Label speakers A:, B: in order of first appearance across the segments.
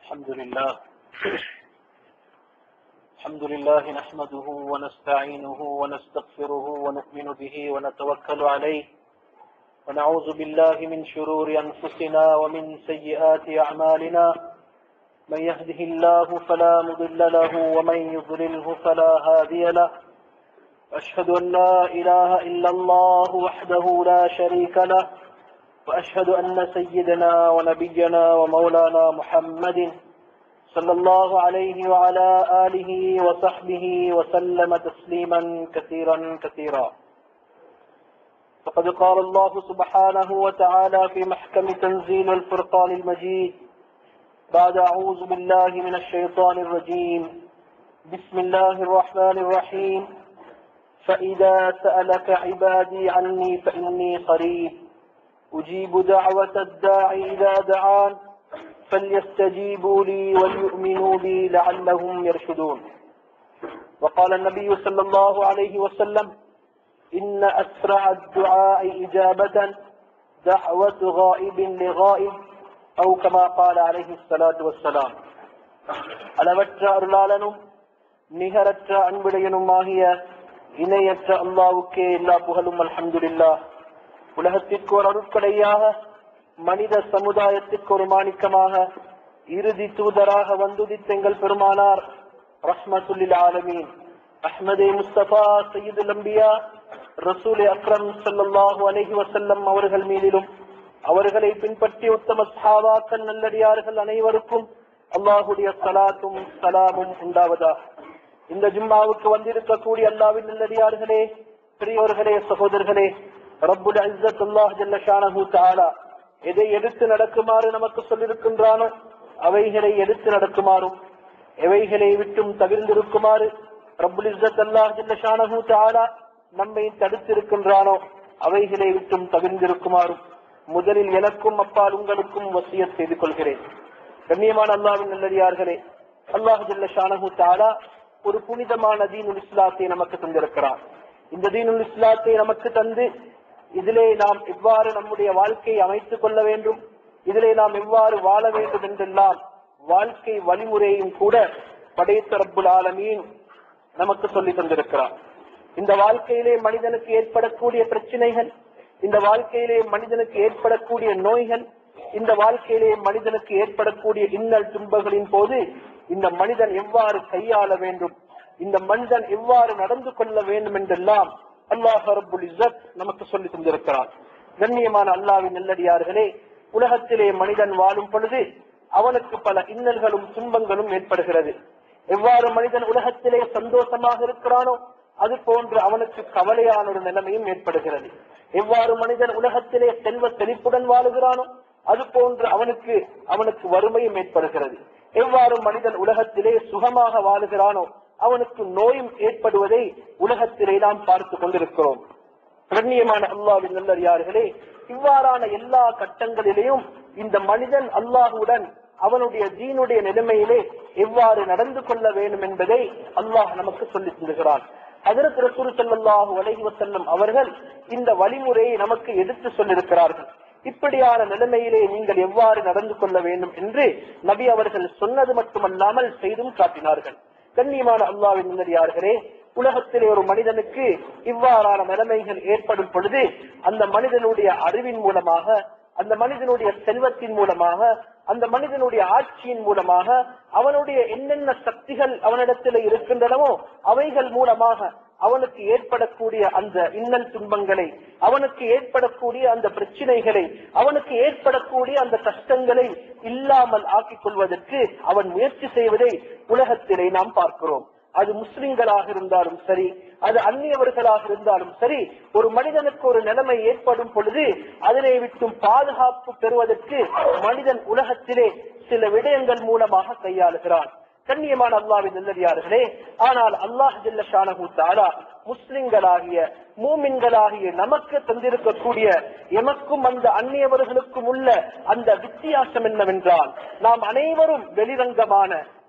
A: الحمد لله الحمد لله نحمده ونستعينه ونستغفره ونؤمن به ونتوكل عليه ونعوذ بالله من شرور أنفسنا ومن سيئات أعمالنا من يهده الله فلا مضل له ومن يضلله فلا هادي له أشهد أن لا إله إلا الله وحده لا شريك له وأشهد أن سيدنا ونبينا ومولانا محمد صلى الله عليه وعلى آله وصحبه وسلم تسليما كثيرا كثيرا فقد قال الله سبحانه وتعالى في محكم تنزيل الفرقان المجيد بعد أعوذ بالله من الشيطان الرجيم بسم الله الرحمن الرحيم فإذا سألك عبادي عني فإني قريب أجيب دعوة الداعي إذا دعان فليستجيبوا لي وليؤمنوا بي لعلهم يرشدون وقال النبي صلى الله عليه وسلم إن أسرع الدعاء إجابة دعوة غائب لغائب أو كما قال عليه الصلاة والسلام அளவற்ற அருளாளனும் நிகரற்ற அன்புடையனுமாகிய இணையற்ற அல்லாவுக்கே எல்லா புகழும் அல்ஹம்துலில்லா உலகத்திற்கு ஒரு அருட்கடையாக மனித சமுதாயத்திற்கு ஒரு மாணிக்கமாக இறுதி தூதராக வந்துதித்த எங்கள் பெருமானார் ரஹ்மத்துல்லில் ஆலமீன் அஹ்மதே முஸ்தபா சையீதுல் அம்பியா ரசூல் அக்ரம் ஸல்லல்லாஹு அலைஹி வஸல்லம் அவர்கள் மீதிலும் அவர்களை பின்பற்றி உத்தம சஹாபாக்கள் நல்லடியார்கள் அனைவருக்கும் அல்லாஹுடைய சலாத்தும் சலாமும் உண்டாவதா இந்த ஜும்மாவுக்கு வந்திருக்கக்கூடிய அல்லாவின் நல்லடியார்களே பெரியோர்களே சகோதரர்களே ரப்புல் இஸ்ஸத் அல்லாஹ் ஜல்ல ஷானஹு தஆலா எதை எடுத்து நடக்குமாறு நமக்கு சொல்லியிருக்கின்றானோ அவைகளை எடுத்து நடக்குமாறும் எவைகளை விட்டும் தவிர்ந்திருக்குமாறு ரப்புல் இஸ்ஸத் அல்லாஹ் ஜல்ல ஷானஹு தஆலா நம்மை தடுத்திருக்கின்றானோ அவைகளை விட்டும் தவிர்ந்திருக்குமாறும் முதலில் எனக்கும் அப்பால் உங்களுக்கும் வசியத் செய்து கொள்கிறேன் கண்ணியமான அல்லாவின் நல்லடியார்களே அல்லாஹ் ஜல்ல ஷானஹு தஆலா ஒரு புனிதமான தீனுல் இஸ்லாத்தை நமக்கு தந்திருக்கிறார் இந்த தீனுல் இஸ்லாத்தை நமக்கு தந்து இதிலே நாம் எவ்வாறு நம்முடைய வாழ்க்கையை அமைத்துக் கொள்ள வேண்டும் இதிலே நாம் எவ்வாறு வாழ வேண்டும் என்றெல்லாம் வாழ்க்கை வழிமுறையும் கூட படைத்த ரப்புல் ஆலமீன் நமக்கு சொல்லி தந்திருக்கிறார் இந்த வாழ்க்கையிலே மனிதனுக்கு ஏற்படக்கூடிய பிரச்சனைகள் இந்த வாழ்க்கையிலே மனிதனுக்கு ஏற்படக்கூடிய நோய்கள் இந்த வாழ்க்கையிலே மனிதனுக்கு ஏற்படக்கூடிய இன்னல் துன்பங்களின் போது இந்த மனிதன் எவ்வாறு கையாள வேண்டும் இந்த மனிதன் எவ்வாறு நடந்து கொள்ள வேண்டும் என்றெல்லாம் அல்லாஹ் ரபுல் இசத் நமக்கு சொல்லி தந்திருக்கிறார் கண்ணியமான அல்லாவின் நல்லடியார்களே உலகத்திலே மனிதன் வாழும் பொழுது அவனுக்கு பல இன்னல்களும் துன்பங்களும் ஏற்படுகிறது எவ்வாறு மனிதன் உலகத்திலே சந்தோஷமாக இருக்கிறானோ அது போன்று அவனுக்கு கவலையான ஒரு நிலைமையும் ஏற்படுகிறது எவ்வாறு மனிதன் உலகத்திலே செல்வ செழிப்புடன் வாழுகிறானோ அது போன்று அவனுக்கு அவனுக்கு வறுமையும் ஏற்படுகிறது எவ்வாறு மனிதன் உலகத்திலே சுகமாக வாழுகிறானோ அவனுக்கு நோயும் ஏற்படுவதை உலகத்திலே நாம் பார்த்து கொண்டிருக்கிறோம் கண்ணியமான அல்லாவின் நல்லறியார்களே இவ்வாறான எல்லா கட்டங்களிலேயும் இந்த மனிதன் அல்லாஹுடன் அவனுடைய தீனுடைய நிலைமையிலே எவ்வாறு நடந்து கொள்ள வேண்டும் என்பதை அல்லாஹ் நமக்கு சொல்லி தந்துகிறான் அதற்கு ரசூல் சல்லாஹூ அலஹி வசல்லம் அவர்கள் இந்த வழிமுறையை நமக்கு எடுத்து சொல்லியிருக்கிறார்கள் இப்படியான நிலைமையிலே நீங்கள் எவ்வாறு நடந்து கொள்ள வேண்டும் என்று நபி அவர்கள் சொன்னது மட்டுமல்லாமல் செய்தும் காட்டினார்கள் கண்ணியமான அல்லாவின் முன்னறியார்களே உலகத்திலே ஒரு மனிதனுக்கு இவ்வாறான நிலைமைகள் ஏற்படும் பொழுது அந்த மனிதனுடைய அறிவின் மூலமாக அந்த மனிதனுடைய செல்வத்தின் மூலமாக அந்த மனிதனுடைய ஆட்சியின் மூலமாக அவனுடைய என்னென்ன சக்திகள் அவனிடத்தில் இருக்கின்றனவோ அவைகள் மூலமாக அவனுக்கு ஏற்படக்கூடிய அந்த இன்னல் துன்பங்களை அவனுக்கு ஏற்படக்கூடிய அந்த பிரச்சனைகளை அவனுக்கு ஏற்படக்கூடிய அந்த கஷ்டங்களை இல்லாமல் ஆக்கிக் கொள்வதற்கு அவன் முயற்சி செய்வதை உலகத்திலே நாம் பார்க்கிறோம் அது முஸ்லிம்களாக இருந்தாலும் சரி அது அந்நியவர்களாக இருந்தாலும் சரி ஒரு மனிதனுக்கு ஒரு நிலைமை ஏற்படும் பொழுது அதனை விட்டும் பாதுகாப்பு பெறுவதற்கு மனிதன் உலகத்திலே சில விடயங்கள் மூலமாக கையாளுகிறான் கண்ணியமான அல்லாவின் நல்லடியார்களே ஆனால் அல்லாஹ் ஜல்ல ஷானஹு தாலா முஸ்லிம்களாகிய மூமின்களாகிய நமக்கு தந்திருக்கக்கூடிய எமக்கும் அந்த அந்நியவர்களுக்கும் உள்ள அந்த வித்தியாசம் என்னவென்றால் நாம் அனைவரும் வெளிரங்கமான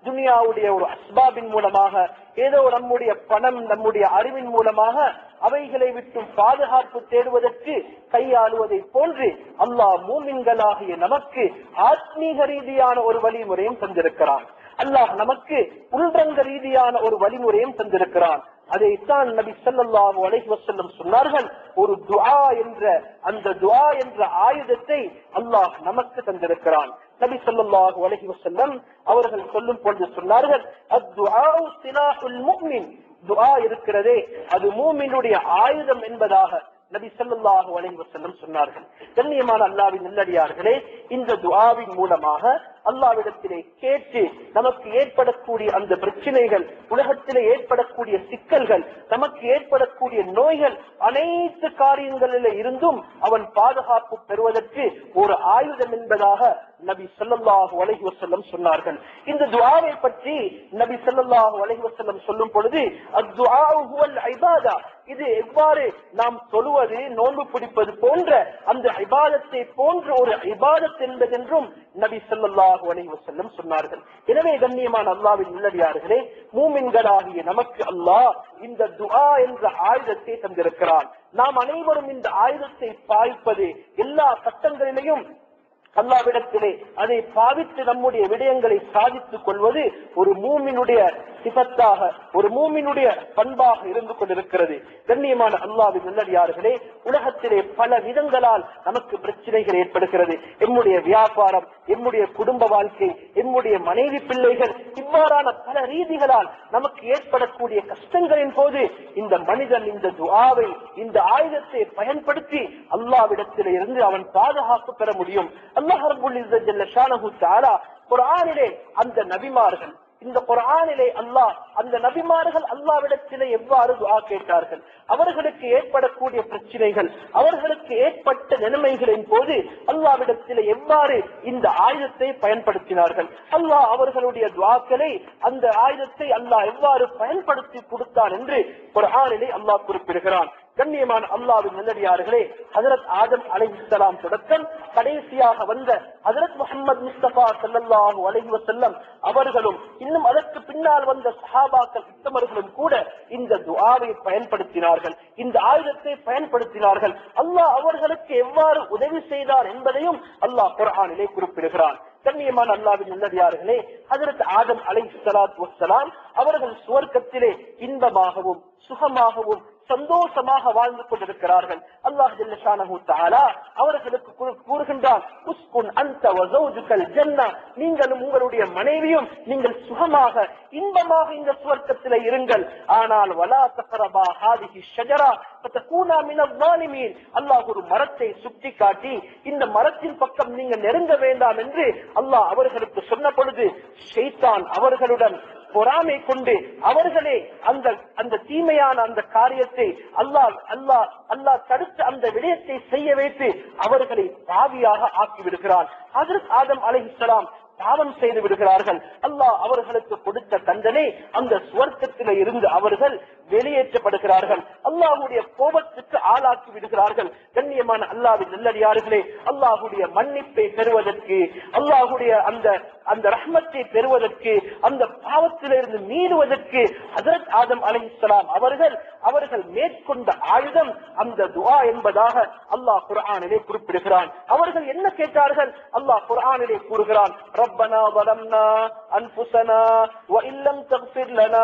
A: துனியாவுடைய ஒரு அஸ்பாபின் மூலமாக ஏதோ நம்முடைய பணம் நம்முடைய அறிவின் மூலமாக அவைகளை விட்டு பாதுகாப்பு தேடுவதற்கு கையாளுவதை போன்று அல்லாஹ் மூமின்களாகிய நமக்கு ஆத்மீக ரீதியான ஒரு வழிமுறையும் தந்திருக்கிறான் அல்லாஹ் நமக்கு உள்ரங்க ரீதியான ஒரு வழிமுறையும் தந்திருக்கிறான் அதைத்தான் நபி ஸல்லல்லாஹு அலைஹி வஸல்லம் சொன்னார்கள் ஒரு துஆ என்ற அந்த துஆ என்ற ஆயுதத்தை அல்லாஹ் நமக்கு தந்திருக்கிறான் நபி ஸல்லல்லாஹு அலைஹி வஸல்லம் அவர்கள் சொல்லும் பொழுது சொன்னார்கள் அத்துஆ சிலாஹுல் முஃமின் துஆ இருக்கிறதே அது மூமினுடைய ஆயுதம் என்பதாக நபி ஸல்லல்லாஹு அலைஹி வஸல்லம் சொன்னார்கள் கண்ணியமான அல்லாஹ்வின் நல்லடியார்களே இந்த துஆவின் மூலமாக அல்லாவிடத்திலே கேட்டு நமக்கு ஏற்படக்கூடிய அந்த பிரச்சனைகள் உலகத்திலே ஏற்படக்கூடிய சிக்கல்கள் நமக்கு ஏற்படக்கூடிய நோய்கள் அனைத்து காரியங்களிலே இருந்தும் அவன் பாதுகாப்பு பெறுவதற்கு ஒரு ஆயுதம் என்பதாக நபி ஸல்லல்லாஹு அலைஹி வஸல்லம் சொன்னார்கள் இந்த துஆவை பற்றி நபி ஸல்லல்லாஹு அலைஹி வஸல்லம் சொல்லும் பொழுது அத்துஆ ஹுவல் இபாதா இது எவ்வாறு நாம் தொழுவது நோன்பு பிடிப்பது போன்ற அந்த இபாதத்தை போன்ற ஒரு இபாதத் என்பதென்றும் நபி ஸல்லல்லாஹு அலைஹி வஸல்லம் சொன்னார்கள் எனவே கண்ணியமான அல்லாஹ்வின் உள்ளடியார்களே மூமின்களாகிய நமக்கு அல்லாஹ் இந்த துஆ என்ற ஆயுதத்தை தந்திருக்கிறான் நாம் அனைவரும் இந்த ஆயுதத்தை பாய்ப்பது எல்லா கட்டங்களிலேயும் அல்லாவிடத்திலே அதை பாவித்து நம்முடைய விடயங்களை சாதித்துக் கொள்வது ஒரு மூமினுடைய சிபத்தாக ஒரு மூமினுடைய பண்பாக இருந்து கொண்டிருக்கிறது கண்ணியமான அல்லாவின் நல்லடியார்களே உலகத்திலே பல விதங்களால் நமக்கு பிரச்சனைகள் ஏற்படுகிறது எம்முடைய வியாபாரம் எம்முடைய குடும்ப வாழ்க்கை எம்முடைய மனைவி பிள்ளைகள் இவ்வாறான பல ரீதிகளால் நமக்கு ஏற்படக்கூடிய கஷ்டங்களின் போது இந்த மனிதன் இந்த துஆவை இந்த ஆயுதத்தை பயன்படுத்தி அல்லாவிடத்திலே இருந்து அவன் பாதுகாப்பு பெற முடியும் அல்லாஹ் ரப்புல் இஸ்ஸத் ஜல்ல ஷானஹு தஆலா குர்ஆனிலே அந்த நபிமார்கள் இந்த குர்ஆனிலே அல்லாஹ் அந்த நபிமார்கள் அல்லாவிடத்திலே எவ்வாறு துஆ கேட்டார்கள் அவர்களுக்கு ஏற்படக்கூடிய பிரச்சனைகள் அவர்களுக்கு ஏற்பட்ட நிலைமைகளின் போது அல்லாவிடத்திலே எவ்வாறு இந்த ஆயுதத்தை பயன்படுத்தினார்கள் அல்லாஹ் அவர்களுடைய துஆக்களை அந்த ஆயுதத்தை அல்லாஹ் எவ்வாறு பயன்படுத்தி கொடுத்தான் என்று குர்ஆனிலே அல்லாஹ் குறிப்பிடுகிறான் கண்ணியமான அல்லாவின் நல்லடியார்களே ஹஜரத் ஆதம் அலைஹிஸ்ஸலாம் தொடக்கம் கடைசியாக வந்த ஹஜரத் முஹம்மது முஸ்தபா ஸல்லல்லாஹு அலைஹி வஸல்லம் அவர்களும் இன்னும் அதற்கு பின்னால் வந்த சஹாபாக்கள் உத்தமர்களும் கூட இந்த துஆவை பயன்படுத்தினார்கள் இந்த ஆயுதத்தை பயன்படுத்தினார்கள் அல்லாஹ் அவர்களுக்கு எவ்வாறு உதவி செய்தார் என்பதையும் அல்லாஹ் குர்ஆனிலே குறிப்பிடுகிறான் கண்ணியமான அல்லாவின் நல்லடியார்களே ஹஜரத் ஆதம் அலைஹி ஸலாத்து வஸ்ஸலாம் அவர்கள் சுவர்க்கத்திலே இன்பமாகவும் சுகமாகவும் சந்தோஷமாக வாழ்ந்து கொண்டிருக்கிறார்கள் அல்லாஹ் ஜல்ல ஷானஹு தஆலா அவர்களுக்கு கூறு- கூறுகின்றான் உஸ்குன் அன்த வ ஜௌஜுகல் ஜன்னா நீங்களும் உங்களுடைய மனைவியும் நீங்கள் சுகமாக இன்பமாக இந்த சுவர்க்கத்திலே இருங்கள் ஆனால் வலா தக்ரபா ஹாதிஹி ஷஜரா ஃபதகூனா மினல் ஸாலிமீன் அல்லாஹ் ஒரு மரத்தை சுட்டி காட்டி இந்த மரத்தின் பக்கம் நீங்க நெருங்க வேண்டாம் என்று அல்லாஹ் அவர்களுக்கு சொன்ன பொழுது ஷைத்தான் அவர்களுடன் பொறாமை கொண்டு அவர்களே அந்த அந்த தீமையான அந்த காரியத்தை அல்லாஹ் அல்லாஹ் அல்லாஹ் தடுத்து அந்த விடயத்தை செய்ய வைத்து அவர்களை பாவியாக ஆக்கி விடுகிறான் ஹஜரத் ஆதம் அலைஹிஸ்ஸலாம் பாவம் செய்து விடுகிறார்கள் அல்லாஹ் அவர்களுக்கு கொடுத்த தண்டனை அந்த சுவர்க்கத்தில இருந்து அவர்கள் வெளியேற்றப்படுகிறார்கள் அல்லாஹுடைய கோபத்துக்கு ஆளாக்கி விடுகிறார்கள் கண்ணியமான அல்லாவின் நல்லடியார்களே அல்லாஹுடைய மன்னிப்பை பெறுவதற்கு அல்லாஹுடைய அந்த அந்த ரஹ்மத்தை பெறுவதற்கு அந்த பாவத்திலிருந்து மீறுவதற்கு ஹஜரத் ஆதம் அலைஹிஸ்ஸலாம் அவர்கள் அவர்கள் மேற்கொண்ட ஆயுதம் அந்த துஆ என்பதாக அல்லாஹ் குர்ஆனிலே குறிப்பிடுகிறான் அவர்கள் என்ன கேட்டார்கள் அல்லாஹ் குர்ஆனிலே கூறுகிறான் ربنا ظلمنا أنفسنا وإن لم تغفر لنا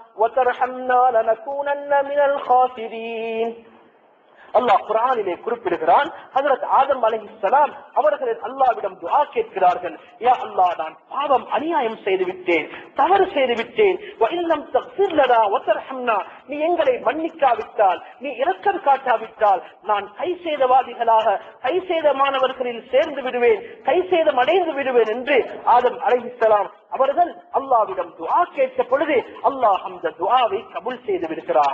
A: وترحمنا لنكونن من الخاسرين அல்லாஹ் குர்ஆனிலே குறிப்பிடுகிறான் ஹஜரத் ஆதம் அலைஹிஸ்ஸலாம் அவர்கள் அல்லாஹ்விடம் துஆ கேட்கிறார்கள் யா அல்லாஹ் நான் பாவம் அநியாயம் செய்து விட்டேன் தவறு செய்து விட்டேன் வ இல்லம் தக்ஃபிர் லனா வ தர்ஹம்னா நீ எங்களை மன்னிக்காவிட்டால் நீ இரக்கம் காட்டாவிட்டால் நான் கை சேதவாதிகளாக கை சேதமானவர்களில் சேர்ந்து விடுவேன் கை சேதம் அடைந்து விடுவேன் என்று ஆதம் அலைஹிஸ்ஸலாம் அவர்கள் அல்லாஹ்விடம் துஆ கேட்ட பொழுது அல்லாஹ் அந்த துஆவை கபூல் செய்து விடுகிறான்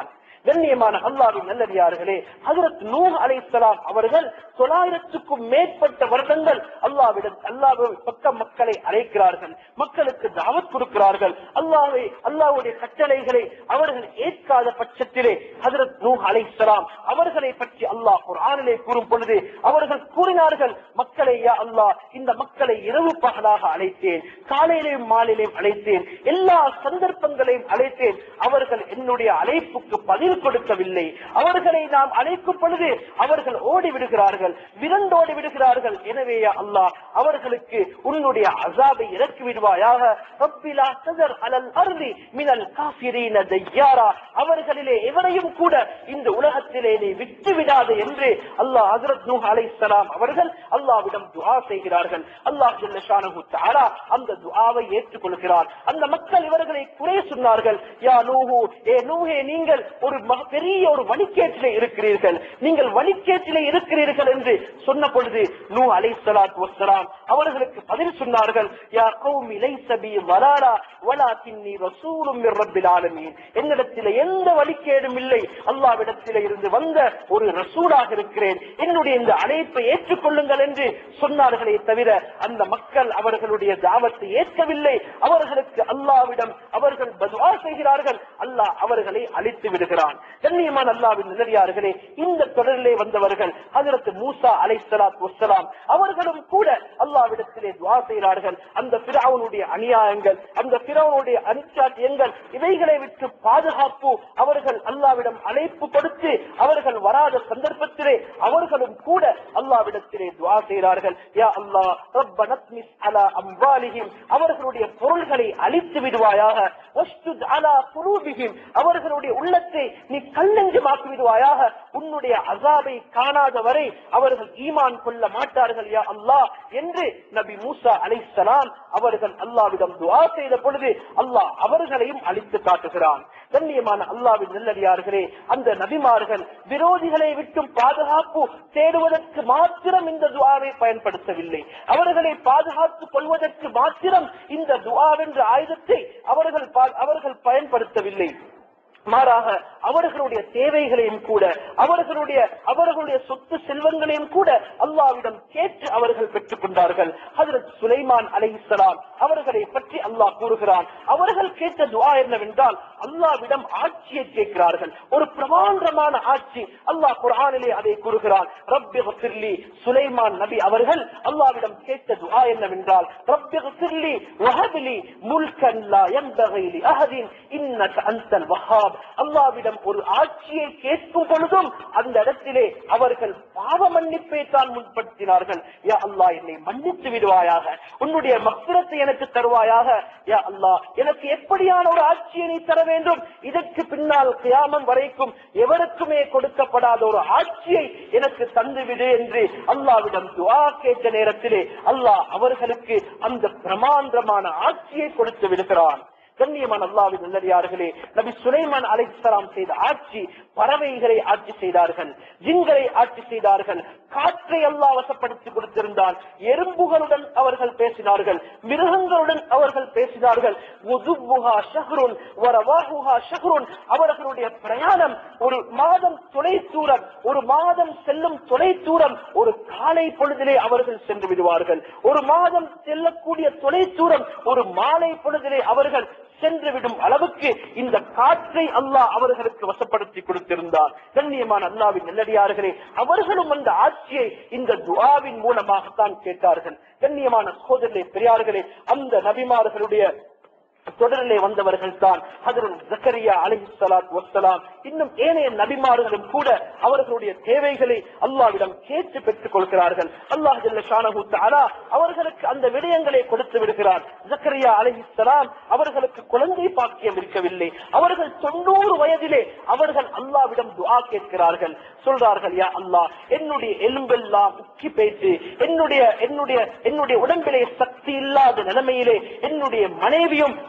A: கண்ணியமான அல்லாவின் நல்லடியார்களே ஹஜரத் நூஹ் அலைஹிஸ்ஸலாம் அவர்கள் தொள்ளாயிரத்துக்கும் மேற்பட்ட வருடங்கள் அல்லாவிடம் அல்லாஹ் பக்க மக்களை அழைக்கிறார்கள் மக்களுக்கு தாவத் கொடுக்கிறார்கள் அல்லாஹ்வை அல்லாஹ்வுடைய கட்டளைகளை அவர்கள் ஏற்காத பட்சத்திலே ஹஜரத் நூஹ் அலைஹிஸ்ஸலாம் அவர்களை பற்றி அல்லாஹ் குர்ஆனிலே கூறும் பொழுது அவர்கள் கூறினார்கள் மக்களை யா அல்லாஹ் இந்த மக்களை இரவு பகலாக அழைத்தேன் காலையிலேயும் மாலையிலேயும் அழைத்தேன் எல்லா சந்தர்ப்பங்களையும் அழைத்தேன் அவர்கள் என்னுடைய அழைப்புக்கு பதில் கொடுக்கவில்லை அவர்களை நாம் அழைக்கும் பொழுது அவர்கள் ஓடி விடுகிறார்கள் விரண்டோடி விடுகிறார்கள் எனவே யா அல்லாஹ் அவர்களுக்கு உன்னுடைய அசாபை இறக்கி விடுவாயாக ரப்பிலா ததர் அலல் அர்தி மினல் காஃபிரீன தையாரா அவர்களிலே எவரையும் கூட இந்த உலகத்திலே நீ விட்டு விடாது என்று அல்லாஹ் ஹஜரத் நூஹ் அலைஹிஸ்ஸலாம் அவர்கள் அல்லாஹ்விடம் துஆ செய்கிறார்கள் அல்லாஹ் ஜல்ல ஷானஹு தஆலா அந்த துஆவை ஏற்றுக்கொள்கிறார் அந்த மக்கள் இவர்களை குறை சொன்னார்கள் யா நூஹு ஏ நூஹே நீங்கள் ஒரு மக- பெரிய ஒரு வழிகேட்டிலே இருக்கிறீர்கள் நீங்கள் வழிகேட்டிலே இருக்கிறீர்கள் என்று சொன்ன பொழுது நூ அலைஹிஸ்ஸலாத்து வஸ்ஸலாம் அவர்களுக்கு பதில் சொன்னார்கள் யா கௌமி லைஸ பி வலாலா வலாகின்னி ரசூலும் மிர் ரப்பில் ஆலமீன் என்னிடத்தில் எந்த வழிகேடும் இல்லை அல்லாஹ்விடத்திலே இருந்து வந்த ஒரு ரசூலாக இருக்கிறேன் என்னுடைய இந்த அழைப்பை ஏற்றுக்கொள்ளுங்கள் என்று சொன்னார்களே தவிர அந்த மக்கள் அவர்களுடைய தாவத்தை ஏற்கவில்லை அவர்களுக்கு அல்லாவிடம் அவர்கள் பதுவா செய்கிறார்கள் அல்லாஹ் அவர்களை அழித்து விடுகிறான் கண்ணியமான அல்லாவின் நிலையார்களே இந்த தொடரிலே வந்தவர்கள் ஹஜரத் மூசா அலைஹிஸ்ஸலாத்து வஸ்ஸலாம் அவர்களும் கூட அல்லாவிடத்திலே துவா செய்கிறார்கள் அந்த பிராவுனுடைய அநியாயங்கள் அந்த பிராவுனுடைய அனிச்சாட்டியங்கள் இவைகளை விட்டு பாதுகாப்பு அவர்கள் அல்லாவிடம் அழைப்பு கொடுத்து அவர்கள் வராத சந்தர்ப்பத்திலே அவர்களும் கூட அல்லாவிடத்திலே துவா செய்கிறார்கள் யா அல்லாஹ் ரப்பன த்மிஸ் அலா அம்வாலிஹிம் அவர்களுடைய பொருள்களை அழித்து விடுவாயாக வஸ்துத் அலா குலூபிஹிம் அவர்களுடைய உள்ளத்தை நீ கல்லெஞ்சமாக்கி விடுவாயாக உன்னுடைய அசாபை காணாத வரை அவர்கள் ஈமான் கொள்ள மாட்டார்கள் யா அல்லாஹ் என்று நபி மூசா அலைஹிஸ்ஸலாம் அவர்கள் அல்லாவிடம் துஆ செய்த பொழுது அல்லாஹ் அவர்களையும் அழித்து காட்டுகிறான் கண்ணியமான அல்லாவின் நல்லடியார்களே அந்த நபிமார்கள் விரோதிகளை விட்டும் பாதுகாப்பு தேடுவதற்கு மாத்திரம் இந்த துஆவை பயன்படுத்தவில்லை அவர்களை பாதுகாத்துக் கொள்வதற்கு மாத்திரம் இந்த துஆவென்ற ஆயுதத்தை அவர்கள் பா- அவர்கள் பயன்படுத்தவில்லை மாறாக அவர்களுடைய தேவைகளையும் கூட அவர்களுடைய அவர்களுடைய சொத்து செல்வங்களையும் கூட அல்லாவிடம் கேட்டு அவர்கள் பெற்றுக் கொண்டார்கள் ஹஜரத் சுலைமான் அலைஹிஸ்ஸலாம் அவர்களை பற்றி அல்லாஹ் கூறுகிறான் அவர்கள் கேட்ட துஆ என்னவென்றால் அல்லாவிடம் ஆட்சியை கேட்கிறார்கள் ஒரு பிரமாண்டமான ஆட்சி அல்லாஹ் குர்ஆனிலே அதை கூறுகிறான் ரப்பி ஃபிர்லி சுலைமான் நபி அவர்கள் அல்லாவிடம் கேட்ட துஆ என்னவென்றால் ரப்பி ஃபிர்லி வஹப்லி முல்கன் லா யன்பகி லி அஹதின் இன்னக அன்தல் வஹாப் அல்லாவிடம் ஒரு ஆட்சியை கேட்கும் பொழுதும் அந்த இடத்திலே அவர்கள் பாவ மன்னிப்பை தான் முன்படுத்தினார்கள் யா அல்லாஹ் என்னை மன்னித்து விடுவாயாக உன்னுடைய மக்ரத்தை எனக்கு தருவாயாக யா அல்லாஹ் எனக்கு எப்படியான ஒரு ஆட்சியை நீ தர வேண்டும் இதற்கு பின்னால் கியாமம் வரைக்கும் எவருக்குமே கொடுக்கப்படாத ஒரு ஆட்சியை எனக்கு தந்துவிடு என்று அல்லாவிடம் துஆ கேட்ட நேரத்திலே அல்லாஹ் அவர்களுக்கு அந்த பிரமாண்டமான ஆட்சியை கொடுத்து விடுகிறான் கண்ணியமான அல்லாவின் நல்லடியார்களே நபி சுலைமான் அலைஹிஸ்ஸலாம் செய்த ஆட்சி பறவைகளை ஆட்சி செய்தார்கள் ஜின்களை ஆட்சி செய்தார்கள் காற்றை அல்லாஹ் வசப்படுத்தி கொடுத்திருந்தான் எறும்புகளுடன் அவர்கள் பேசினார்கள் மிருகங்களுடன் அவர்கள் பேசினார்கள் உதுப்புஹா ஷஹ்ருன் வரவாஹுஹா ஷஹ்ருன் அவர்களுடைய பிரயாணம் ஒரு மாதம் தொலை தூரம் ஒரு மாதம் செல்லும் தொலை தூரம் ஒரு காலை பொழுதிலே அவர்கள் சென்று விடுவார்கள் ஒரு மாதம் செல்லக்கூடிய தொலை தூரம் ஒரு மாலை பொழுதிலே அவர்கள் சென்று விடும் அளவுக்கு இந்த காற்றை அல்லாஹ் அவர்களுக்கு வசப்படுத்தி கொடுத்திருந்தார் கண்ணியமான அல்லாவின் நல்லடியார்களே அவர்களும் அந்த ஆட்சியை இந்த துஆவின் மூலமாகத்தான் கேட்டார்கள் கண்ணியமான சகோதரர்களே பெரியார்களே அந்த நபிமார்களுடைய தொடரிலே வந்தவர்கள் தான் ஹதரத் ஜக்கரியா அலைஹிஸ்ஸலாத்து வஸ்ஸலாம் இன்னும் ஏனைய நபிமார்களும் கூட அவர்களுடைய தேவைகளை அல்லாஹ்விடம் கேட்டு பெற்றுக் கொள்கிறார்கள் அல்லாஹ் ஜல்ல ஷானஹு தஆலா அவர்களுக்கு அந்த விடயங்களை கொடுத்து விடுகிறார் ஜக்கரியா அலைஹிஸ்ஸலாம் அவர்களுக்கு குழந்தை பாக்கியம் இருக்கவில்லை அவர்கள் தொண்ணூறு வயதிலே அவர்கள் அல்லாஹ்விடம் துஆ கேட்கிறார்கள் சொல்றார்கள் யா அல்லாஹ் என்னுடைய எலும்பெல்லாம் உக்கி போயிட்டு என்னுடைய என்னுடைய என்னுடைய உடம்பிலே சக்தி இல்லாத நிலைமையிலே என்னுடைய மனைவியும்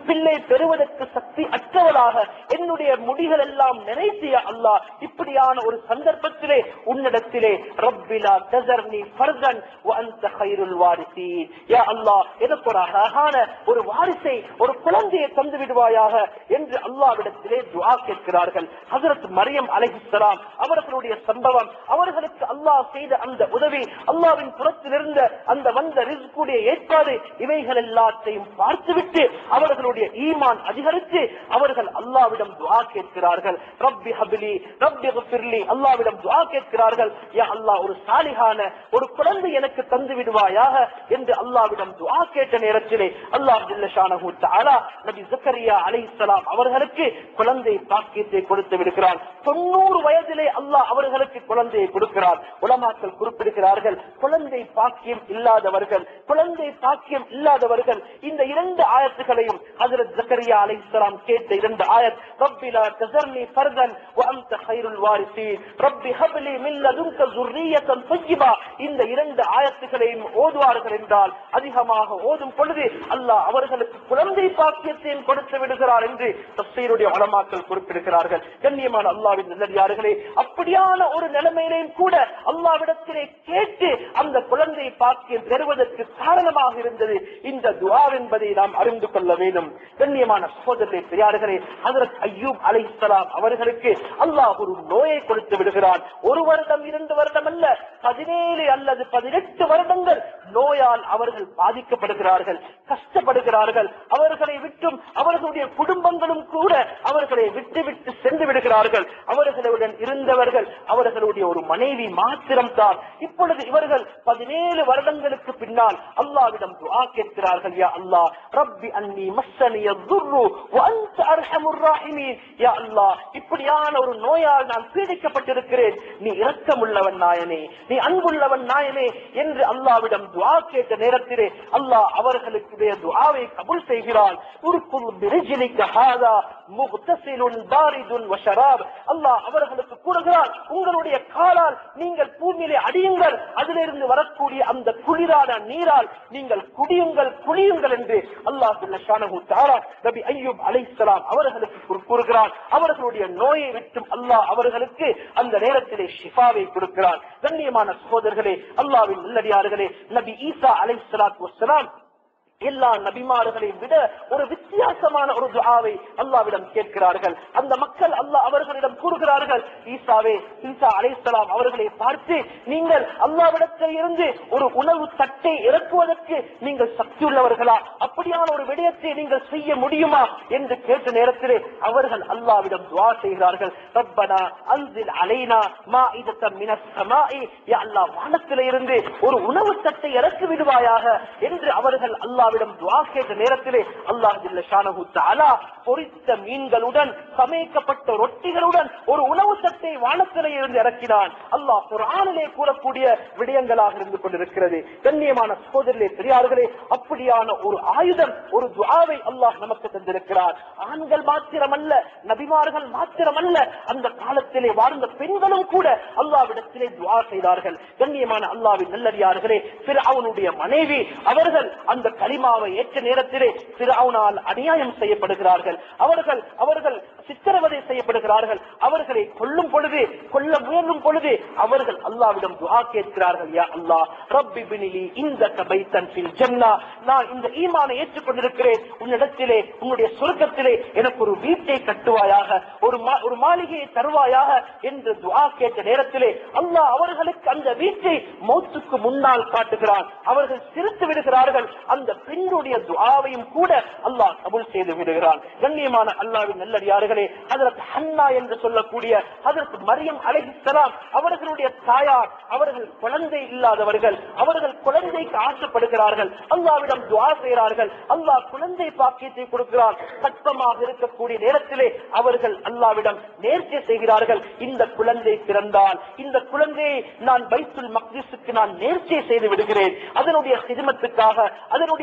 A: பிள்ளை பெறுவதற்கு சக்தி அற்றவளாக என்னுடைய முடிகள் எல்லாம் நினைத்திய அல்லாஹ் இப்படியான ஒரு சந்தர்ப்பத்திலே உன்னிடத்திலே ரப்பிலா தசர்னி ஃபர்தன் வ அன்த கைருல் வாரிசீன் யா அல்லாஹ் எனக்கு ஒரு அழகான ஒரு வாரிசை ஒரு குழந்தையை தந்து விடுவாயாக என்று அல்லாவிடத்திலே துஆ கேட்கிறார்கள் ஹஜரத் மரியம் அலைஹிஸ்ஸலாம் அவர்களுடைய சம்பவம் அவர்களுக்கு அல்லாஹ் செய்த அந்த உதவி அல்லாவின் புறத்தில் இருந்த அந்த வந்த ரிஸ்குடைய ஏற்பாடு இவைகள் எல்லாத்தையும் பார்த்துவிட்டு அவர்களுடைய ஈமான் அதிகரித்து அவர்கள் அல்லாவிடம் துஆ கேட்கிறார்கள் ரப்பி ஹபிலி ரப்பி ஃபிர்லி அல்லாவிடம் துஆ கேட்கிறார்கள் யா அல்லாஹ் ஒரு சாலிகான ஒரு குழந்தை எனக்கு தந்து விடுவாயாக என்று அல்லாவிடம் துஆ கேட்ட நேரத்திலே அல்லாஹ் ஜல்ல ஷானஹு தஆலா நபி ஜக்கரியா அலைஹிஸ்ஸலாம் அவர்களுக்கு குழந்தை பாக்கியத்தை கொடுத்து விடுகிறார் தொண்ணூறு வயதிலே அல்லாஹ் அவர்களுக்கு குழந்தையை கொடுக்கிறார் உலமாக்கள் குறிப்பிடுகிறார்கள் குழந்தை பாக்கியம் இல்லாதவர்கள் குழந்தை பாக்கியம் இல்லாதவர்கள் இந்த இரண்டு ஆயத்துகளையும் ஹஜரத் ஜக்கரியா அலைஹிஸ்ஸலாம் கேட்ட இரண்டு ஆயத் ரப்பி லா தஸர்னி ஃபர்தன் வ அன்த கைருல் வாரிசீன் ரப்பி ஹப்லி மின் லதுன்க ذُرِّيَّةً طَيِّبَةً இந்த இரண்டு ஆயத்துகளையும் ஓதுவார்கள் என்றால் அதிகமாக ஓதும் பொழுது அல்லாஹ் அவர்களுக்கு குழந்தை பாக்கியத்தையும் கொடுத்து விடுகிறார் என்று தப்சீருடைய உலமாக்கள் குறிப்பிடுகிறார்கள் கண்ணியமான அல்லாவின் நல்லடியார்களே அப்படியான ஒரு நிலைமையிலையும் கூட அல்லாவிடத்திலே கேட்டு அந்த குழந்தை பாக்கியம் பெறுவதற்கு காரணமாக இருந்தது இந்த துவா என்பதை நாம் அறிந்து கொள்ள வேண்டும் கண்ணியமான சகோதரரை பெரியார்களே ஹதரத் ஐயூப் அலைஹிஸ்ஸலாம் அவர்களுக்கு அல்லாஹ் ஒரு நோயை கொடுத்து விடுகிறான் ஒரு வருடம் இரண்டு வருடம் அல்ல பதினேழு அல்லது பதினெட்டு வருடங்கள் நோயால் அவர்கள் பாதிக்கப்படுகிறார்கள் கஷ்டப்படுகிறார்கள் அவர்களை விட்டும் அவர்களுடைய குடும்பங்களும் கூட அவர்களை விட்டு விட்டு சென்று விடுகிறார்கள் அவர்களுடன் இருந்தவர்கள் அவர்களுடைய ஒரு மனைவி மாத்திரம் தான் இப்பொழுது இவர்கள் பதினேழு வருடங்களுக்கு பின்னால் அல்லாவிடம் துஆ கேட்கிறார்கள் யா அல்லாஹ் ரப்பி அன்னி மஸ்ஸனிய துர்ரு வ அன்த அர்ஹமுர் ராஹிமீன் யா அல்லாஹ் இப்படியான ஒரு நோயால் நான் பீடிக்கப்பட்டிருக்கிறேன் நீ இரக்கமுள்ளவன் நாயனே நீ அன்புள்ளவன் நாயனே என்று அல்லாவிடம் துஆ கேட்ட நேரத்திலே அல்லாஹ் அவர்களுடைய துஆவை கபூல் செய்கிறான் உருக்குல் பிரிஜிலிக்க ஹாதா முக்தசிலுன் பாரிதுன் வ ஷராப் அல்லாஹ் அவர்களுக்கு கூறுகிறான் உங்களுடைய காலால் நீங்கள் பூமியிலே அடியுங்கள் அதிலிருந்து வரக்கூடிய அந்த குளிரான நீரால் நீங்கள் குடியுங்கள் குளியுங்கள் என்று அல்லாஹ் ஜல்ல ஷானஹு தஆலா நபி அய்யூப் அலைஹிஸ்ஸலாம் அவர்களுக்கு கூறு- கூறுகிறான் அவர்களுடைய நோயை விட்டும் அல்லாஹ் அவர்களுக்கு அந்த நேரத்திலே ஷிஃபாவை கொடுக்கிறான் கண்ணியமான சகோதரர்களே அல்லாஹ்வின் நல்லடியார்களே நபி ஈசா அலைஹிஸ்ஸலாத்து வஸ்ஸலாம் எல்லா நபிமார்களையும் விட ஒரு வித்தியாசமான ஒரு துஆவை அல்லாவிடம் கேட்கிறார்கள் அந்த மக்கள் அல்லாஹ் அவர்களிடம் கூறுகிறார்கள் ஈசாவே ஈசா அலைஹிஸ்ஸலாம் அவர்களை பார்த்து நீங்கள் அல்லாவிடத்தில் இருந்து ஒரு உணவு தட்டை இறக்குவதற்கு நீங்கள் சக்தியுள்ளவர்களா அப்படியான ஒரு விடயத்தை நீங்கள் செய்ய முடியுமா என்று கேட்ட நேரத்திலே அவர்கள் அல்லாவிடம் துஆ செய்கிறார்கள் ரப்பனா அன்சில் அலைனா மாஇதத்தம் மினஸ் ஸமாஇ யா அல்லாஹ் வானத்திலே இருந்து ஒரு உணவு தட்டை இறக்கி விடுவாயாக என்று அவர்கள் அல்லாவிடம் துஆ கேட்ட நேரத்திலே அல்லாஹ் ஜல்ல ஷானஹு தஆலா பொரித்த மீன்களுடன் சமைக்கப்பட்ட ரொட்டிகளுடன் ஒரு உணவு தட்டை வானத்திலே இருந்து இறக்கினான் அல்லாஹ் குர்ஆனிலே கூறக்கூடிய விடயங்களாக இருந்து கொண்டிருக்கிறது கண்ணியமான சகோதரர்களே பெரியார்களே அப்படியான ஒரு ஆயுதம் ஒரு துஆவை அல்லாஹ் நமக்கு தந்திருக்கிறார் ஆண்கள் மாத்திரமல்ல நபிமார்கள் மாத்திரமல்ல அந்த காலத்திலே வாழ்ந்த பெண்களும் கூட அல்லாவிடத்திலே துஆ செய்தார்கள் கண்ணியமான அல்லாவின் நல்லடியார்களே அவனுடைய மனைவி அவர்கள் அந்த கலிமாவை ஏற்ற நேரத்திலே பிறவுனால் அநியாயம் செய்யப்படுகிறார்கள் அவர்கள் அவர்கள் சித்திரவதை செய்யப்படுகிறார்கள் அவர்களை கொல்லும் பொழுது கொல்ல முயலும் பொழுது அவர்கள் அல்லாவிடம் துஆ கேட்கிறார்கள் யா அல்லாஹ் ரப்பி பினிலி இந்த கபைத்தன் ஃபில் ஜன்னா நான் இந்த ஈமானை ஏற்றுக்கொண்டிருக்கிறேன் உன்னிடத்திலே உன்னுடைய சுருக்கத்திலே எனக்கு ஒரு வீட்டை கட்டுவாயாக ஒரு மா- ஒரு மாளிகையை தருவாயாக என்று துஆ கேட்ட நேரத்திலே அல்லாஹ் அவர்களுக்கு அந்த வீட்டை மௌத்துக்கு முன்னால் காட்டுகிறான் அவர்கள் சிரித்து விடுகிறார்கள் அந்த பெண்ணுடைய துஆவையும் கூட அல்லாஹ் கபூல் செய்து விடுகிறான் கண்ணியமான அல்லாவின் நல்லடியார்களே ஹஜரத் ஹன்னா என்று சொல்லக்கூடிய ஹஜரத் மரியம் அலைஹிஸ்ஸலாம் அவர்களுடைய தாயார் அவர்கள் குழந்தை இல்லாதவர்கள் அவர்கள் குழந்தைக்கு ஆசைப்படுகிறார்கள் அல்லாவிடம் துஆ செய்கிறார்கள் அல்லாஹ் குழந்தை பாக்கியத்தை கொடுக்கிறார் கற்பமாக இருக்கக்கூடிய நேரத்திலே அவர்கள் அல்லாவிடம் நேர்ச்சை செய்கிறார்கள் இந்த குழந்தை பிறந்தால் இந்த குழந்தையை நான் பைத்துல் மக்திஸுக்கு நான் நேர்ச்சை செய்து விடுகிறேன் அதனுடைய ஹிதமத்துக்காக அதனுடைய பணிவிடை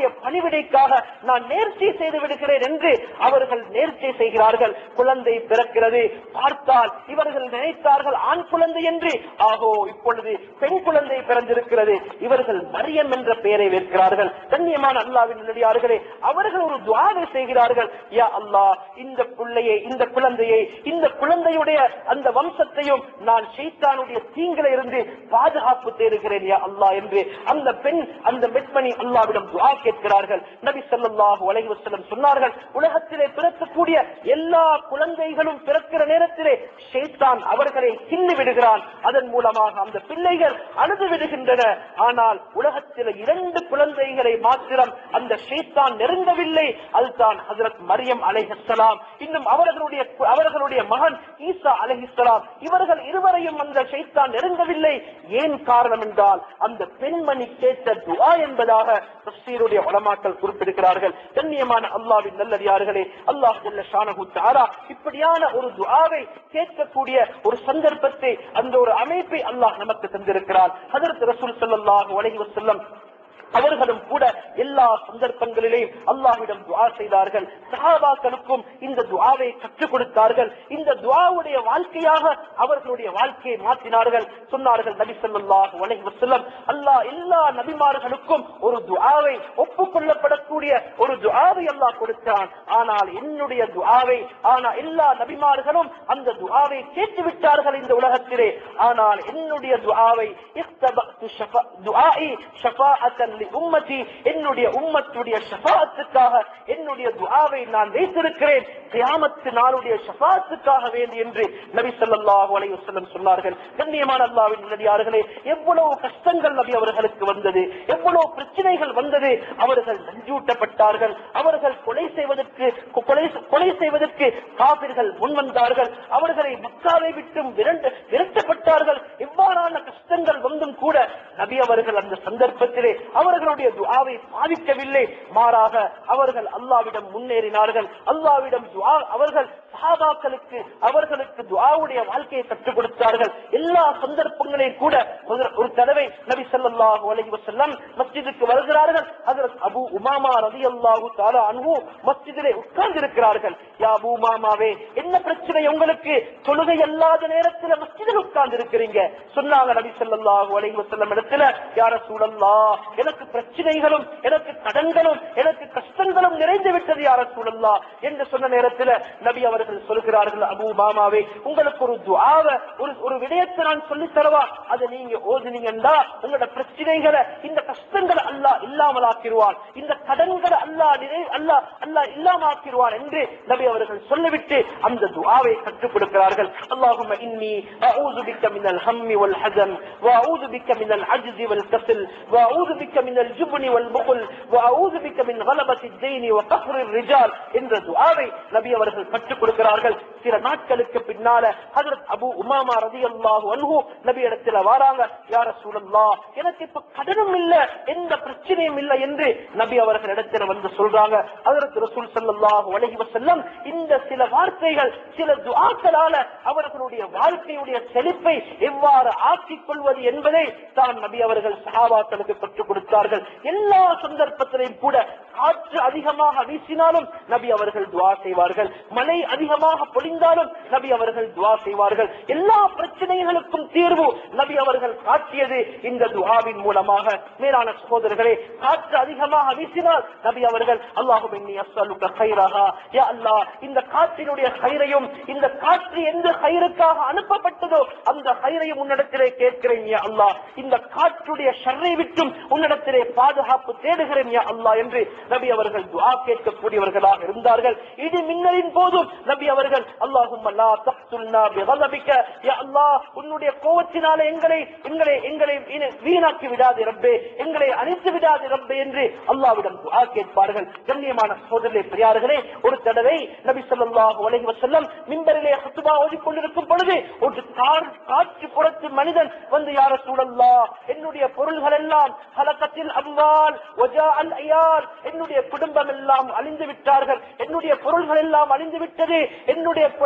A: நன்விடைக்காக நான் நேர்ச்சை செய்து விடுகிறேன் என்று அவர்கள் நேர்ச்சை செய்கிறார்கள் குழந்தை பிறக்கிறது பார்த்தால் இவர்கள் நினைத்தார்கள் ஆண் குழந்தை என்று ஆகோ இப்பொழுது பெண் குழந்தை பிறந்திருக்கிறது இவர்கள் மரியம் என்ற பெயரை வைக்கிறார்கள் கண்ணியமான அல்லாவின் நடிகார்களே அவர்கள் ஒரு துவாவை செய்கிறார்கள் யா அல்லாஹ் இந்த பிள்ளையை இந்த குழந்தையை இந்த குழந்தையுடைய அந்த வம்சத்தையும் நான் ஷைத்தானுடைய தீங்கில இருந்து பாதுகாப்பு தேடுகிறேன் யா அல்லாஹ் என்று அந்த பெண் அந்த பெண்மணி அல்லாவிடம் துஆ கேட்கிறார்கள் நபி ஸல்லல்லாஹு அலைஹி வஸல்லம் சொன்னார்கள் உலகத்திலே பிறக்கக்கூடிய எல்லா குழந்தைகளும் பிறக்கிற நேரத்திலே ஷைத்தான் அவர்களை கிள்ளி விடுகிறான் அதன் மூலமாக அந்த பிள்ளைகள் அழுது விடுகின்றன ஆனால் உலகத்தில் இரண்டு குழந்தைகளை மாத்திரம் அந்த ஷைத்தான் நெருங்கவில்லை அதுதான் ஹஜரத் மரியம் அலைஹிஸ்ஸலாம் இன்னும் அவர்களுடைய அவர்களுடைய மகன் ஈசா அலைஹிஸ்ஸலாம் இவர்கள் இருவரையும் அந்த ஷைத்தான் நெருங்கவில்லை ஏன் காரணம் என்றால் அந்த பெண்மணி கேட்ட துஆ என்பதாக தஃசீருடைய உலமாக்கள் குறிப்பிடுகிறார்கள் கண்ணியமான அல்லாஹ்வின் நல்லடியார்களே அல்லாஹ் ஜல்ல ஷானஹு தஆலா இப்படியான ஒரு துஆவை கேட்கக்கூடிய ஒரு சந்தர்ப்பத்தை அந்த ஒரு அமைப்பை அல்லாஹ் நமக்கு தந்திருக்கிறார் ஹஜரத் ரசூல் ஸல்லல்லாஹு அலைஹி வஸல்லம் அவர்களும் கூட எல்லா சந்தர்ப்பங்களிலேயும் அல்லாஹ்விடம் துஆ செய்தார்கள் சஹாபாக்களுக்கும் இந்த துஆவை கற்றுக் கொடுத்தார்கள் இந்த துஆவுடைய வாழ்க்கையாக அவர்களுடைய வாழ்க்கையை மாற்றினார்கள் சொன்னார்கள் நபி ஸல்லல்லாஹு அலைஹி வஸல்லம் அல்லாஹ் எல்லா நபிமார்களுக்கும் ஒரு துஆவை ஒப்புக்கொள்ளப்படக்கூடிய ஒரு துஆவை அல்லாஹ் கொடுத்தான் ஆனால் என்னுடைய துஆவை ஆனா எல்லா நபிமார்களும் அந்த துஆவை கேட்டு விட்டார்கள் இந்த உலகத்திலே ஆனால் என்னுடைய துஆவை இக்தபத்து ஷஃபா துஆஇ ஷஃபாஅத்தன் லி உம்மதி என்னுடைய உம்மத்துடைய ஷஃபாஅத்துக்காக என்னுடைய துஆவை நான் வைத்திருக்கிறேன் கியாமத்து நாளுடைய ஷஃபாஅத்துக்காக வேண்டி என்று நபி ஸல்லல்லாஹு அலைஹி வஸல்லம் சொன்னார்கள் கண்ணியமான அல்லாஹ்வின் நல்லடியார்களே எவ்வளவு கஷ்டங்கள் நபி அவர்களுக்கு வந்தது எவ்வளவு பிரச்சனைகள் வந்தது அவர்கள் நஞ்சூட்டப்பட்டார்கள் அவர்கள் கொலை செய்வதற்கு கொலை கொலை செய்வதற்கு காபிர்கள் முன்வந்தார்கள் அவர்களை மக்காவை விட்டும் விரண்டு விரட்டப்பட்டார்கள் இவ்வாறான கஷ்டங்கள் வந்தும் கூட நபி அவர்கள் அந்த சந்தர்ப்பத்திலே அவர்களுடைய துஆவை பாதிக்கவில்லை மாறாக அவர்கள் அல்லாவிடம் முன்னேறினார்கள் அல்லாவிடம் துஆ அவர்கள் சஹாபாக்களுக்கு அவர்களுக்கு துஆவுடைய வாழ்க்கையை கற்றுக் கொடுத்தார்கள் எல்லா சந்தர்ப்பங்களையும் கூட ஒரு- ஒரு தடவை நபி ஸல்லல்லாஹு அலைஹி வஸல்லம் மஸ்ஜிதுக்கு வருகிறார்கள் ஹஜரத் அபூ உமாமா ரலியல்லாஹு தஆலா அன்ஹு மஸ்ஜிதிலே உட்கார்ந்து இருக்கிறார்கள் யா அபூ உமாமாவே என்ன பிரச்சனை உங்களுக்கு தொழுகை அல்லாத நேரத்துல மஸ்ஜிதில் உட்கார்ந்து இருக்கிறீங்க சொன்னாங்க நபி ஸல்லல்லாஹு அலைஹி வஸல்லம் இடத்துல யா ரசூலல்லாஹ் எனக்கு பிரச்சனைகளும் எனக்கு கடன்களும் எனக்கு கஷ்டங்களும் நிறைந்து விட்டது யா ரசூலல்லாஹ் என்று சொன்ன நேரத்துல நபி அவர்கள் சொல்கிறார்கள் அபூ மாமாவே உங்களுக்கு ஒரு துஆவ ஒரு ஒரு விடயத்தை நான் சொல்லி தரவா அதை நீங்க ஓதுனீங்கன்னா உங்களோட பிரச்சனைகளை இந்த கஷ்டங்களை அல்லாஹ் இல்லாமல் ஆக்கிடுவான் இந்த கடன்களை அல்லாஹ் நிறை அல்லாஹ் அல்லாஹ் இல்லாம ஆக்கிடுவான் என்று நபி அவர்கள் சொல்லிவிட்டு அந்த துஆவை கற்றுக் கொடுக்கிறார்கள் அல்லாஹும்ம இன்னி அஊது பிக்க மினல் ஹம்மி வல் ஹஸன் وأعوذ بك من العجز والكسل وأعوذ بك من الجبن والبخل وأعوذ بك من غلبة الدين وقهر الرجال என்ற துஆவை நபி அவர்கள் கற்றுக் கொடுக்கிறார்கள் சில நாட்களுக்கு பின்னால ஹஜரத் அபு உமாமா ரலியல்லாஹு அன்ஹு நபி இடத்துல வாராங்க யா ரசூலல்லாஹ் எனக்கு இப்ப கடனும் இல்ல எந்த பிரச்சனையும் இல்ல என்று நபி அவர்கள் இடத்துல வந்து சொல்றாங்க ஹஜரத் ரசூல் ஸல்லல்லாஹு அலைஹி வஸல்லம் இந்த சில வார்த்தைகள் சில துஆக்களால அவர்களுடைய வாழ்க்கையுடைய செழிப்பை எவ்வாறு ஆக்கிக் கொள்வது என்பதை தான் நபி அவர்கள் சஹாபாக்களுக்கு கற்றுக் கொடுத்தார்கள் எல்லா சந்தர்ப்பத்திலையும் கூட காற்று அதிகமாக வீசினாலும் நபி அவர்கள் துவா செய்வார்கள் மழை அதிகமாக பொழிந்தாலும் நபி அவர்கள் துவா செய்வார்கள் எல்லா பிரச்சனைகளுக்கும் தீர்வு நபி அவர்கள் காட்டியது இந்த துவாவின் மூலமாக மேலான சகோதரர்களே காற்று அதிகமாக வீசினால் நபி அவர்கள் அல்லாஹும் இன்னி அஸ்ஸலுக கைரஹா யா அல்லாஹ் இந்த காற்றினுடைய கயிறையும் இந்த காற்று எந்த கயிறுக்காக அனுப்பப்பட்டதோ அந்த கயிறையும் உன்னிடத்திலே கேட்கிறேன் யா அல்லாஹ் இந்த காற்றுடைய ஷர்ரை விட்டும் உன்னிடத்திலே பாதுகாப்பு தேடுகிறேன் யா அல்லாஹ் என்று நபி அவர்கள் துஆ கேட்கக்கூடியவர்களாக இருந்தார்கள் இடி மின்னலின் போதும் நபி அவர்கள் அல்லாஹும் லா தக்துல்னா பிகலபிக்க யா அல்லாஹ் உன்னுடைய கோபத்தினாலே எங்களை எங்களை எங்களை வீண- வீணாக்கி விடாதே ரப்பே எங்களை அழித்து விடாதே ரப்பே என்று அல்லாஹ்விடம் துஆ கேட்பார்கள் கண்ணியமான சோதரே பெரியார்களே ஒரு தடவை நபி ஸல்லல்லாஹு அலைஹி வஸல்லம் மிம்பரிலே ஹுத்பா ஓதிக் கொண்டிருக்கும் பொழுது ஒரு கார் காற்று புறத்து மனிதன் வந்து யார சூழல்லா என்னுடைய பொருள்கள் எல்லாம் ஹலக்கத்தில் அம்வால் வஜா அல் ஐயார் என்னுடைய குடும்பம் எல்லாம் அழிந்து விட்டார்கள் என்னுடைய பொருள்கள் எல்லாம் அழிந்து விட்டது என்னுடைய பொ-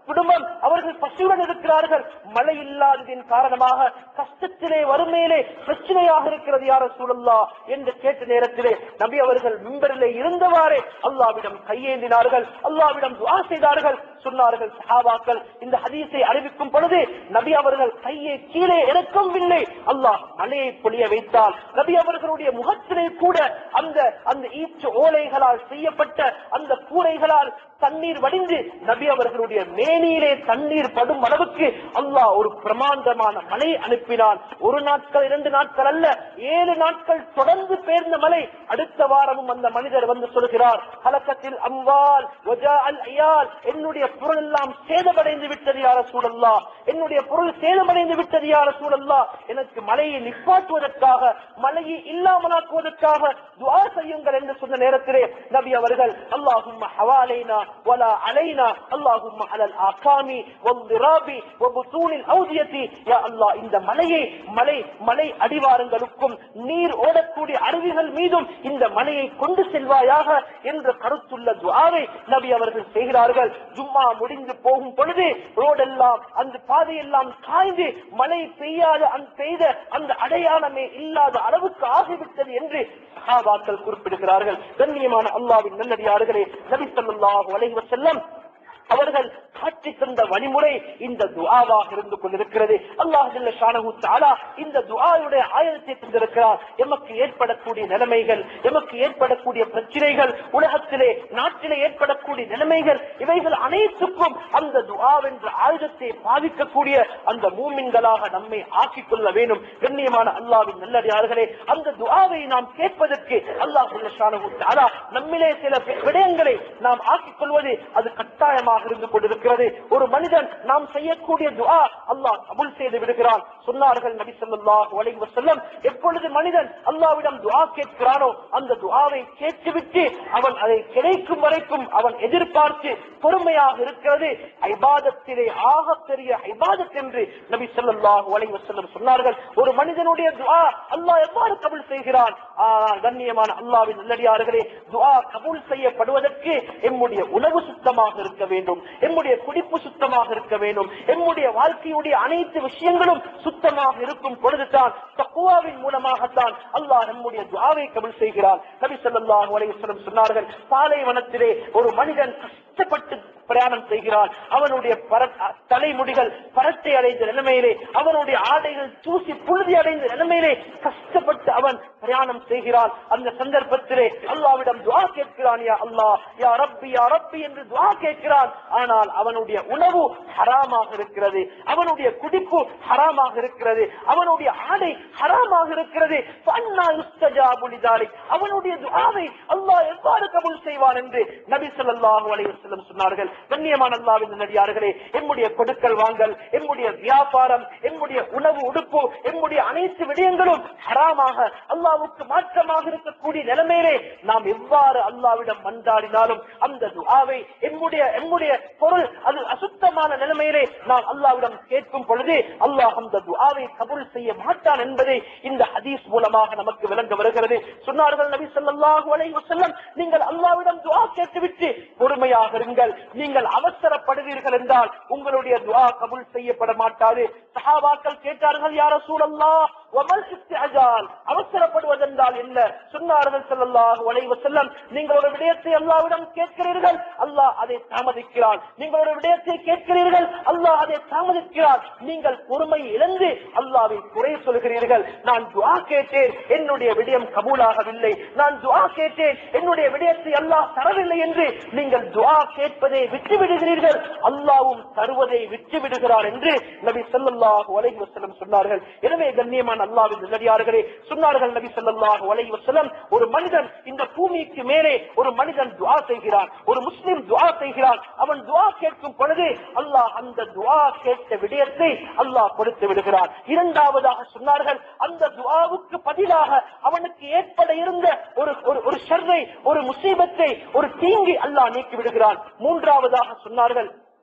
A: குடும்பம் அவர்கள் பசியுடன் இருக்கிறார்கள் மழை இல்லாததின் காரணமாக கஷ்டத்திலே வறுமையிலே பிரச்சனையாக இருக்கிறது யார சூழல்லா என்று கேட்ட நேரத்திலே நபி அவர்கள் மிம்பரிலே இருந்தவாறே அல்லாவிடம் கையேந்தினார்கள் அல்லாவிடம் துஆ செய்தார்கள் சொன்னார்கள் சஹாபாக்கள் இந்த ஹதீஸை அறிவிக்கும் பொழுது நபி அவர்கள் கையை கீழே இறக்கவில்லை அல்லாஹ் மலையை பொழிய வைத்தால் நபி அவர்களுடைய முகத்திலே கூட அந்த அந்த ஈச்சு ஓலைகளால் செய்யப்பட்ட அந்த கூரைகளால் தண்ணீர் வடிந்து நபி அவர்களுடைய மேனியிலே தண்ணீர் படும் அளவுக்கு அல்லாஹ் ஒரு பிரமாண்டமான மழை அனுப்பினான் ஒரு நாட்கள் இரண்டு நாட்கள் அல்ல ஏழு நாட்கள் தொடர்ந்து பேர்ந்த மழை அடுத்த வாரமும் அந்த மனிதர் வந்து சொல்கிறார் கலக்கத்தில் அம்வால் வஜா அல் ஐயால் என்னுடைய பொருள் எல்லாம் சேதமடைந்து விட்டது யார சூழல்லா என்னுடைய பொருள் சேதமடைந்து விட்டது யார சூழல்லா எனக்கு மழையை நிப்பாட்டுவதற்காக மழையை இல்லாமலாக்குவதற்காக துஆ செய்யுங்கள் என்று சொன்ன நேரத்திலே நபி அவர்கள் அல்லாஹும்ம ஹவாலைனா வலா அலைனா அல்லாஹும்ம அலல் ஆகாமி வந்திராபி வபுத்தூனில் அவுதியத்தி யா அல்லாஹ் இந்த மலையை மலை மலை அடிவாரங்களுக்கும் நீர் ஓடக்கூடிய அருவிகள் மீதும் இந்த மலையை கொண்டு செல்வாயாக என்ற கருத்துள்ள துஆவை நபி அவர்கள் செய்கிறார்கள் ஜும்மா முடிந்து போகும் பொழுது ரோடெல்லாம் அந்த பாதையெல்லாம் காய்ந்து மழை பெய்யாத அந்த பெய்த அந்த அடையாளமே இல்லாத அளவுக்கு ஆகிவிட்டது என்று சஹாபாக்கள் குறிப்பிடுகிறார்கள் கண்ணியமான அல்லாவின் நல்லடியார்களே நபி ஸல்லல்லாஹு அலைஹி வஸல்லம் அவர்கள் காட்டி தந்த வழிமுறை இந்த துஆவாக இருந்து கொண்டிருக்கிறது அல்லாஹ் ஜல்ல ஷானஹு தஆலா இந்த துஆவுடைய ஆயத்தை தந்திருக்கிறார் எமக்கு ஏற்படக்கூடிய நிலைமைகள் எமக்கு ஏற்படக்கூடிய பிரச்சனைகள் உலகத்திலே நாட்டிலே ஏற்படக்கூடிய நிலைமைகள் இவைகள் அனைத்துக்கும் அந்த துஆவென்ற ஆயுதத்தை பாதிக்கக்கூடிய அந்த மூமின்களாக நம்மை ஆக்கிக் கொள்ள வேண்டும் கண்ணியமான அல்லாவின் நல்லடியார்களே அந்த துஆவை நாம் கேட்பதற்கு அல்லாஹ் ஜல்ல ஷானஹு தஆலா நம்மிலே சில விடயங்களை நாம் ஆக்கிக் கொள்வது அது கட்டாயமாக இருந்து கொண்டிருக்கிறது ஒரு மனிதன் நாம் செய்யக்கூடிய துஆ அல்லாஹ் கபூல் செய்து விடுகிறான் சொன்னார்கள் நபி ஸல்லல்லாஹு அலைஹி வஸல்லம் எப்பொழுது மனிதன் அல்லாஹ்விடம் துஆ கேட்கிறானோ அந்த துஆவை கேட்டுவிட்டு அவன் அதை கிடைக்கும் வரைக்கும் அவன் எதிர்பார்த்து பொறுமையாக இருக்கிறது ஐபாதத்திலே ஆக பெரிய ஐபாதத் என்று நபி ஸல்லல்லாஹு அலைஹி வஸல்லம் சொன்னார்கள் ஒரு மனிதனுடைய துஆ அல்லாஹ் எவ்வாறு கபூல் செய்கிறான் ஆனால் கண்ணியமான அல்லாஹ்வின் நல்லடியார்களே துஆ கபூல் செய்யப்படுவதற்கு எம்முடைய உணவு சுத்தமாக இருக்க வேண்டும் எம்முடைய குடிப்பு சுத்தமாக இருக்க வேண்டும் எம்முடைய வாழ்க்கையுடைய அனைத்து விஷயங்களும் சுத்தமாக இருக்கும் பொழுதுதான் தக்குவாவின் மூலமாகத்தான் அல்லாஹ் நம்முடைய துஆவை கபூல் செய்கிறான் நபி ஸல்லல்லாஹு அலைஹி வஸல்லம் சொன்னார்கள் பாலைவனத்திலே ஒரு மனிதன் கஷ்டப்பட்டு பிரயாணம் செய்கிறான் அவனுடைய பர- தலைமுடிகள் பரட்டை அடைந்த நிலைமையிலே அவனுடைய ஆடைகள் தூசி புழுதி அடைந்த நிலைமையிலே கஷ்டப்பட்டு அவன் பிரயாணம் செய்கிறான் அந்த சந்தர்ப்பத்திலே அல்லாவிடம் துஆ கேட்கிறான் யா அல்லாஹ் யா ரப்பி யா ரப்பி என்று துஆ கேட்கிறான் ஆனால் அவனுடைய உணவு ஹராமாக இருக்கிறது அவனுடைய குடிப்பு ஹராமாக இருக்கிறது அவனுடைய ஆடை ஹராமாக இருக்கிறது ஃபன்னா யுஸ்தஜாபு லிதாலிக். அவனுடைய துஆவை அல்லாஹ் எவ்வாறு கபூல் செய்வான் என்று நபி ஸல்லல்லாஹு அலைஹி வஸல்லம் சொன்னார்கள் கண்ணியமான அல்லாஹ்வின் நல்லடியார்களே எம்முடைய கொடுக்கல் வாங்கல் எம்முடைய வியாபாரம் எம்முடைய உணவு உடுப்பு எம்முடைய அனைத்து விடயங்களும் ஹராமாக அல்லாஹ்வுக்கு மாற்றமாக இருக்கக்கூடிய நிலைமையிலே நாம் எவ்வாறு அல்லாஹ்விடம் மன்றாடினாலும் அந்த துஆவை எம்முடைய எம்முடைய பொருள் அது அசுத்தமான நிலைமையிலே நாம் அல்லாஹ்விடம் கேட்கும் பொழுது அல்லாஹ் அந்த துஆவை கபூல் செய்ய மாட்டான் என்பதை இந்த ஹதீஸ் மூலமாக நமக்கு விளங்க வருகிறது சொன்னார்கள் நபி ஸல்லல்லாஹு அலைஹி வஸல்லம் நீங்கள் அல்லாஹ்விடம் துஆ கேட்டுவிட்டு பொறுமையாக இருங்கள் நீங்கள் அவசரப்படுவீர்கள் என்றால் உங்களுடைய துஆ கபூல் செய்யப்பட மாட்டாது சஹாபாக்கள் கேட்டார்கள் யா ரசூலல்லாஹ் வமல் இஸ்திஅஜால் அவசரப்படுவதென்றால் என்ன சொன்னார்கள் ஸல்லல்லாஹு அலைஹி வஸல்லம் நீங்கள் ஒரு விடயத்தை அல்லாஹ்விடம் கேட்கிறீர்கள் அல்லாஹ் அதை தாமதிக்கிறான் நீங்கள் ஒரு விடயத்தை கேட்கிறீர்கள் அல்லாஹ் அதை தாமதிக்கிறான் நீங்கள் பொறுமை இழந்து அல்லாஹ்வை குறை சொல்கிறீர்கள் நான் துஆ கேட்டேன் என்னுடைய விடயம் கபூலாகவில்லை நான் துஆ கேட்டேன் என்னுடைய விடயத்தை அல்லாஹ் தரவில்லை என்று நீங்கள் துஆ கேட்பதை விட்டு விடுகிறீர்கள் அல்லாஹ்வும் தருவதை விட்டு விடுகிறார் என்று நபி ஸல்லல்லாஹு அலைஹி வஸல்லம் சொன்னார்கள் எனவே கண்ணியமான அல்லாஹ்வின் நல்லடியார்களே சொன்னார்கள் நபி ஸல்லல்லாஹு அலைஹி வஸல்லம் ஒரு மனிதன் இந்த பூமிக்கு மேலே ஒரு மனிதன் துஆ செய்கிறான் ஒரு முஸ்லிம் துஆ செய்கிறான் அவன் துஆ கேட்கும் பொழுது அல்லாஹ் அந்த துஆ கேட்ட விடயத்தை அல்லாஹ் கொடுத்து விடுகிறான் இரண்டாவதாக சொன்னார்கள் அந்த துஆவுக்கு பதிலாக அவனுக்கு ஏற்பட இருந்த ஒரு ஒரு ஒரு ஷர்ரை ஒரு முசீபத்தை ஒரு தீங்கை அல்லாஹ் நீக்கி விடுகிறான் மூன்றாவதாக சொன்னார்கள்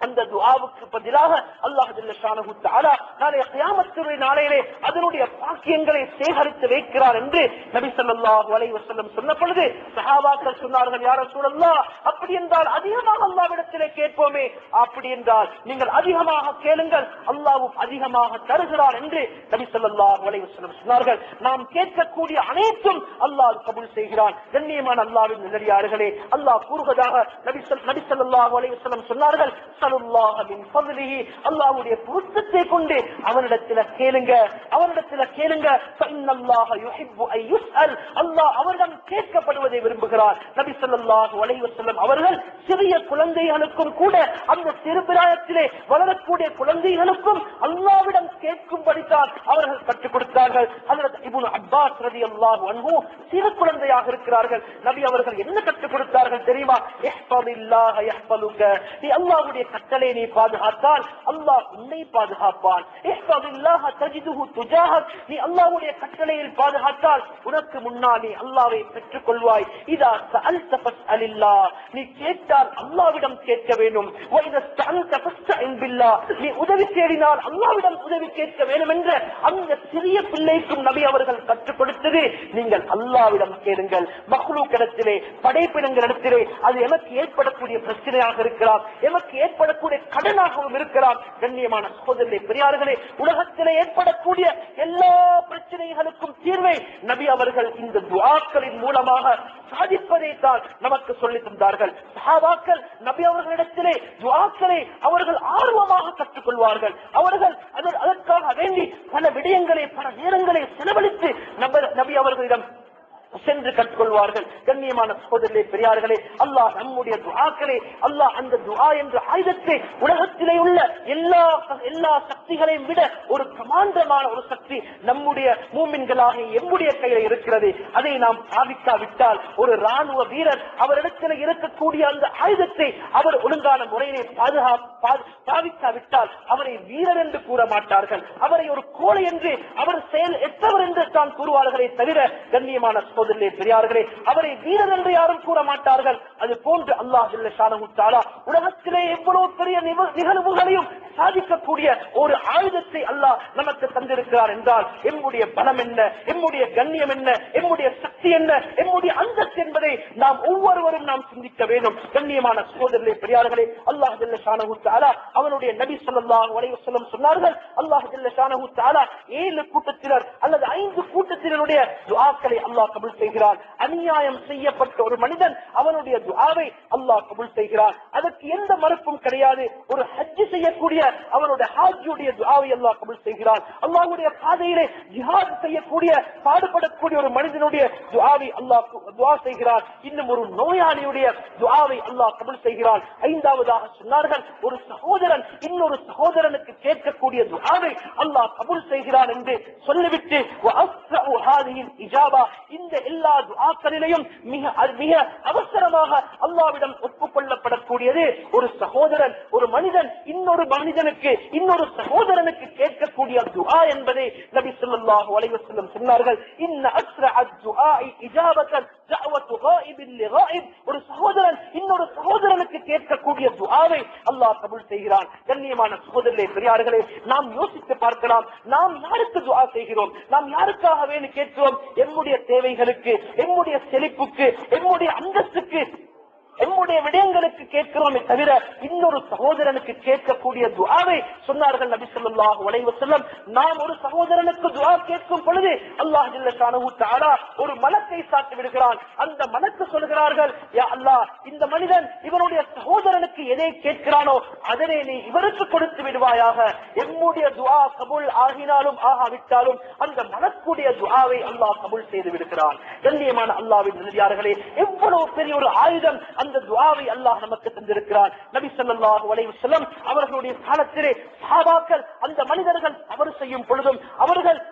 A: அந்த துஆவுக்கு பதிலாக அல்லாஹ் ஜல்ல ஷானஹு தஆலா நாளைய கியாமத்துடைய நாளையிலே அதனுடைய பாக்கியங்களை சேகரித்து வைக்கிறார் என்று நபி ஸல்லல்லாஹு அலைஹி வஸல்லம் சொன்ன பொழுது சஹாபாக்கள் சொன்னார்கள் யார ரசூலல்லாஹ் அப்படி என்றால் அதிகமாக அல்லாஹ்விடத்திலே கேட்போமே அப்படி என்றால் நீங்கள் அதிகமாக கேளுங்கள் அல்லாஹ்வும் அதிகமாக தருகிறார் என்று நபி ஸல்லல்லாஹு அலைஹி வஸல்லம் சொன்னார்கள் நாம் கேட்கக்கூடிய அனைத்தும் அல்லாஹ் கபூல் செய்கிறான் கண்ணியமான அல்லாஹ்வின் நல்லடியார்களே அல்லாஹ் கூறுவதாக நபி ஸல்- நபி ஸல்லல்லாஹு அலைஹி வஸல்லம் சொன்னார்கள் ஸல்லல்லாஹு மின் ஃபضலிஹி அல்லாஹ்வுடைய பொருத்தத்தை கொண்டு அவனிடத்தில் கேளுங்க அவனிடத்தில் கேளுங்க ஃபஇன்னல்லாஹ யுஹிப்பு அன் யுஸ்அல் அல்லாஹ் அவரிடம் கேட்கப்படுவதை விரும்புகிறார் நபி ஸல்லல்லாஹு அலைஹி வஸல்லம் அவர்கள் சிறிய குழந்தைகளுக்கும் கூட அந்த சிறுபிராயத்திலே வளரக்கூடிய குழந்தைகளுக்கும் அல்லாஹ்விடம் கேட்கும்படித்தான் அவர்கள் கற்றுக் கொடுத்தார்கள் ஹஜ்ரத் இப்னு அப்பாஸ் ரலியல்லாஹு அன்ஹு சிறு குழந்தையாக இருக்கிறார்கள் நபி அவர்கள் என்ன கற்றுக் கொடுத்தார்கள் தெரியுமா இஹ்ஃபதில்லாஹ யஹ்ஃபலுக நீ அல்லாஹ்வுடைய கட்டளை நீ பாதுகாத்தால் அல்லாஹ் உன்னை பாதுகாப்பான் இஹ்ஃபதில்லாஹ தஜிதுஹு துஜாஹக் நீ அல்லாஹ்வுடைய கட்டளையில் பாதுகாத்தால் உனக்கு முன்னால் நீ அல்லாஹ்வை பெற்றுக் கொள்வாய் இதா சஅல்த ஃபஸ்அலில்லாஹ் நீ கேட்டால் அல்லாஹ்விடம் கேட்க வேண்டும் வ இதா ஸ்தஅல்த ஃபஸ்தஇன் பில்லாஹ் நீ உதவி தேடினால் அல்லாஹ்விடம் உதவி கேட்க வேண்டும் என்ற அந்த சிறிய பிள்ளைக்கும் நபி அவர்கள் கற்றுக் கொடுத்தது நீங்கள் அல்லாஹ்விடம் கேளுங்கள் மஹ்லூக்கிடத்திலே படைப்பினங்களிடத்திலே அது எமக்கு ஏற்படக்கூடிய பிரச்சனையாக இருக்கலாம் எமக்கு ஏற்படக்கூடிய கடனாகவும் இருக்கலாம் கண்ணியமான சகோதரர்களே பெரியார்களே உலகத்திலே ஏற்படக்கூடிய எல்லா பிரச்சனைகளுக்கும் தீர்வை நபி அவர்கள் இந்த துஆக்களின் மூலமாக சாதிப்பதை தான் நமக்கு சொல்லித் தந்தார்கள் சஹாபாக்கள் நபி அவர்களிடத்திலே துஆக்களை அவர்கள் ஆர்வமாக கற்றுக்கொள்வார்கள் அவர்கள் அதற்- அதற்காக வேண்டி பல விடயங்களை பல நேரங்களை செலவழித்து நபர் நபி அவர்களிடம் சென்று கற்றுக்கொள்வார்கள் கண்ணியமான சகோதரர்களே பெரியார்களே அல்லாஹ் நம்முடைய துஆக்களை அல்லாஹ் அந்த துஆ என்ற ஆயுதத்தை உலகத்திலே உள்ள எல்லா எல்லா சக்திகளையும் விட ஒரு பிரமாண்டமான ஒரு சக்தி நம்முடைய மூமின்களாக எம்முடைய கையில் இருக்கிறது அதை நாம் பாவிக்காவிட்டால் ஒரு ராணுவ வீரர் அவரிடத்தில் இருக்கக்கூடிய அந்த ஆயுதத்தை அவர் ஒழுங்கான முறையிலே பாதுகா பா- பாவிக்காவிட்டால் அவரை வீரர் என்று கூற மாட்டார்கள் அவரை ஒரு கோழை என்று அவர் செயல் எட்டவர் என்று தான் கூறுவார்களே தவிர கண்ணியமான சகோதரர்களே பெரியார்களே அவரை வீரர் என்று யாரும் கூற மாட்டார்கள் அது போன்று அல்லாஹ் ஜல்ல ஷானஹு தஆலா உலகத்திலே எவ்வளவு பெரிய நிக- நிகழ்வுகளையும் சாதிக்கக்கூடிய ஒரு ஆயுதத்தை அல்லாஹ் நமக்கு தந்திருக்கிறார் என்றால் எம்முடைய பலம் என்ன எம்முடைய கண்ணியம் என்ன எம்முடைய சக்தி என்ன எம்முடைய அந்தஸ்து என்பதை நாம் ஒவ்வொருவரும் நாம் சிந்திக்க வேண்டும் கண்ணியமான சகோதரர்களே பெரியார்களே அல்லாஹ் ஜல்ல ஷானஹு தஆலா அவனுடைய நபி ஸல்லல்லாஹு அலைஹி வஸல்லம் சொன்னார்கள் அல்லாஹ் ஜல்ல ஷானஹு தஆலா ஏழு கூட்டத்தினர் அல்லது ஐந்து கூட்டத்தினருடைய துஆக்களை அல்லாஹ் கபூல் செய்கிறான் அநியாயம் செய்யப்பட்ட ஒரு மனிதன் அவனுடைய துஆவை அல்லாஹ் கபூல் செய்கிறான் அதற்கு எந்த மறுப்பும் கிடையாது ஒரு ஹஜ் செய்யக்கூடிய அவனுடைய ஹாஜியுடைய துஆவை அல்லாஹ் கபூல் செய்கிறான் அல்லாஹ்வுடைய பாதையிலே ஜிஹாத் செய்யக்கூடிய பாடுபடக்கூடிய ஒரு மனிதனுடைய துஆவை அல்லாஹ் கு- துஆ செய்கிறான் இன்னும் ஒரு நோயாளியுடைய துஆவை அல்லாஹ் கபூல் செய்கிறான் ஐந்தாவதாக சொன்னார்கள் ஒரு சகோதரன் இன்னொரு சகோதரனுக்கு கேட்கக்கூடிய துஆவை அல்லாஹ் கபூல் செய்கிறான் என்று சொல்லிவிட்டு وَأَسْرَعُ هَذِهِ الْإِجَابَةِ இந்த எல்லா துஆக்களிலேயும் மிக அ- மிக அவசரமாக அல்லாஹ்விடம் ஒப்புக்கொள்ளப்படக்கூடியது ஒரு சகோதரன் ஒரு மனிதன் இன்னொரு மனிதனுக்கு இன்னொரு சகோதரனுக்கு கேட்கக்கூடிய துஆ என்பதை நபி ஸல்லல்லாஹு அலைஹி வஸல்லம் சொன்னார்கள் இன்ன அஸ்ரஅ الدعاء إجابة دعوة غائب لغائب ஒரு சகோதரன் இன்னொரு சகோதரனுக்கு கேட்கக்கூடிய துஆவை அல்லாஹ் கபூல் செய்கிறான் கண்ணியமான சகோதரர்களே பெரியார்களே நாம் யோசித்து பார்க்கலாம் நாம் யாருக்கு துஆ செய்கிறோம் நாம் யாருக்காக வேண்டி கேட்கிறோம் எம்முடைய தேவைகளுக்கு எம்முடைய செழிப்புக்கு எம்முடைய அந்தஸ்துக்கு எம்முடைய விடயங்களுக்கு கேட்கிறோமே தவிர இன்னொரு சகோதரனுக்கு கேட்கக்கூடிய துஆவை சொன்னார்கள் நபி ஸல்லல்லாஹு அலைஹி வஸல்லம் நாம் ஒரு சகோதரனுக்கு துஆ கேட்கும் பொழுது அல்லாஹ் ஜல்ல ஷானஹு தஆலா ஒரு மலக்கை சாட்டி விடுகிறான் அந்த மலக்கு சொல்கிறார்கள் யா அல்லாஹ் இந்த மனிதன் இவனுடைய சகோதரனுக்கு எதை கேட்கிறானோ அதனை நீ இவருக்கு கொடுத்து விடுவாயாக எம்முடைய துஆ கபூல் ஆகினாலும் ஆகாவிட்டாலும் அந்த மலக்குடைய துஆவை அல்லாஹ் கபூல் செய்து விடுகிறான் கண்ணியமான அல்லாஹ்வின் நல்லடியார்களே எவ்வளவு பெரிய ஒரு ஆயுதம் அந்த துஆவை அல்லாஹ் நமக்கு தந்திருக்கிறான் நபி ஸல்லல்லாஹு அலைஹி வஸல்லம் அவர்களுடைய காலத்திலே சஹாபாக்கள் அந்த மனிதர்கள் தவறு செய்யும் பொழுதும் அவர்கள்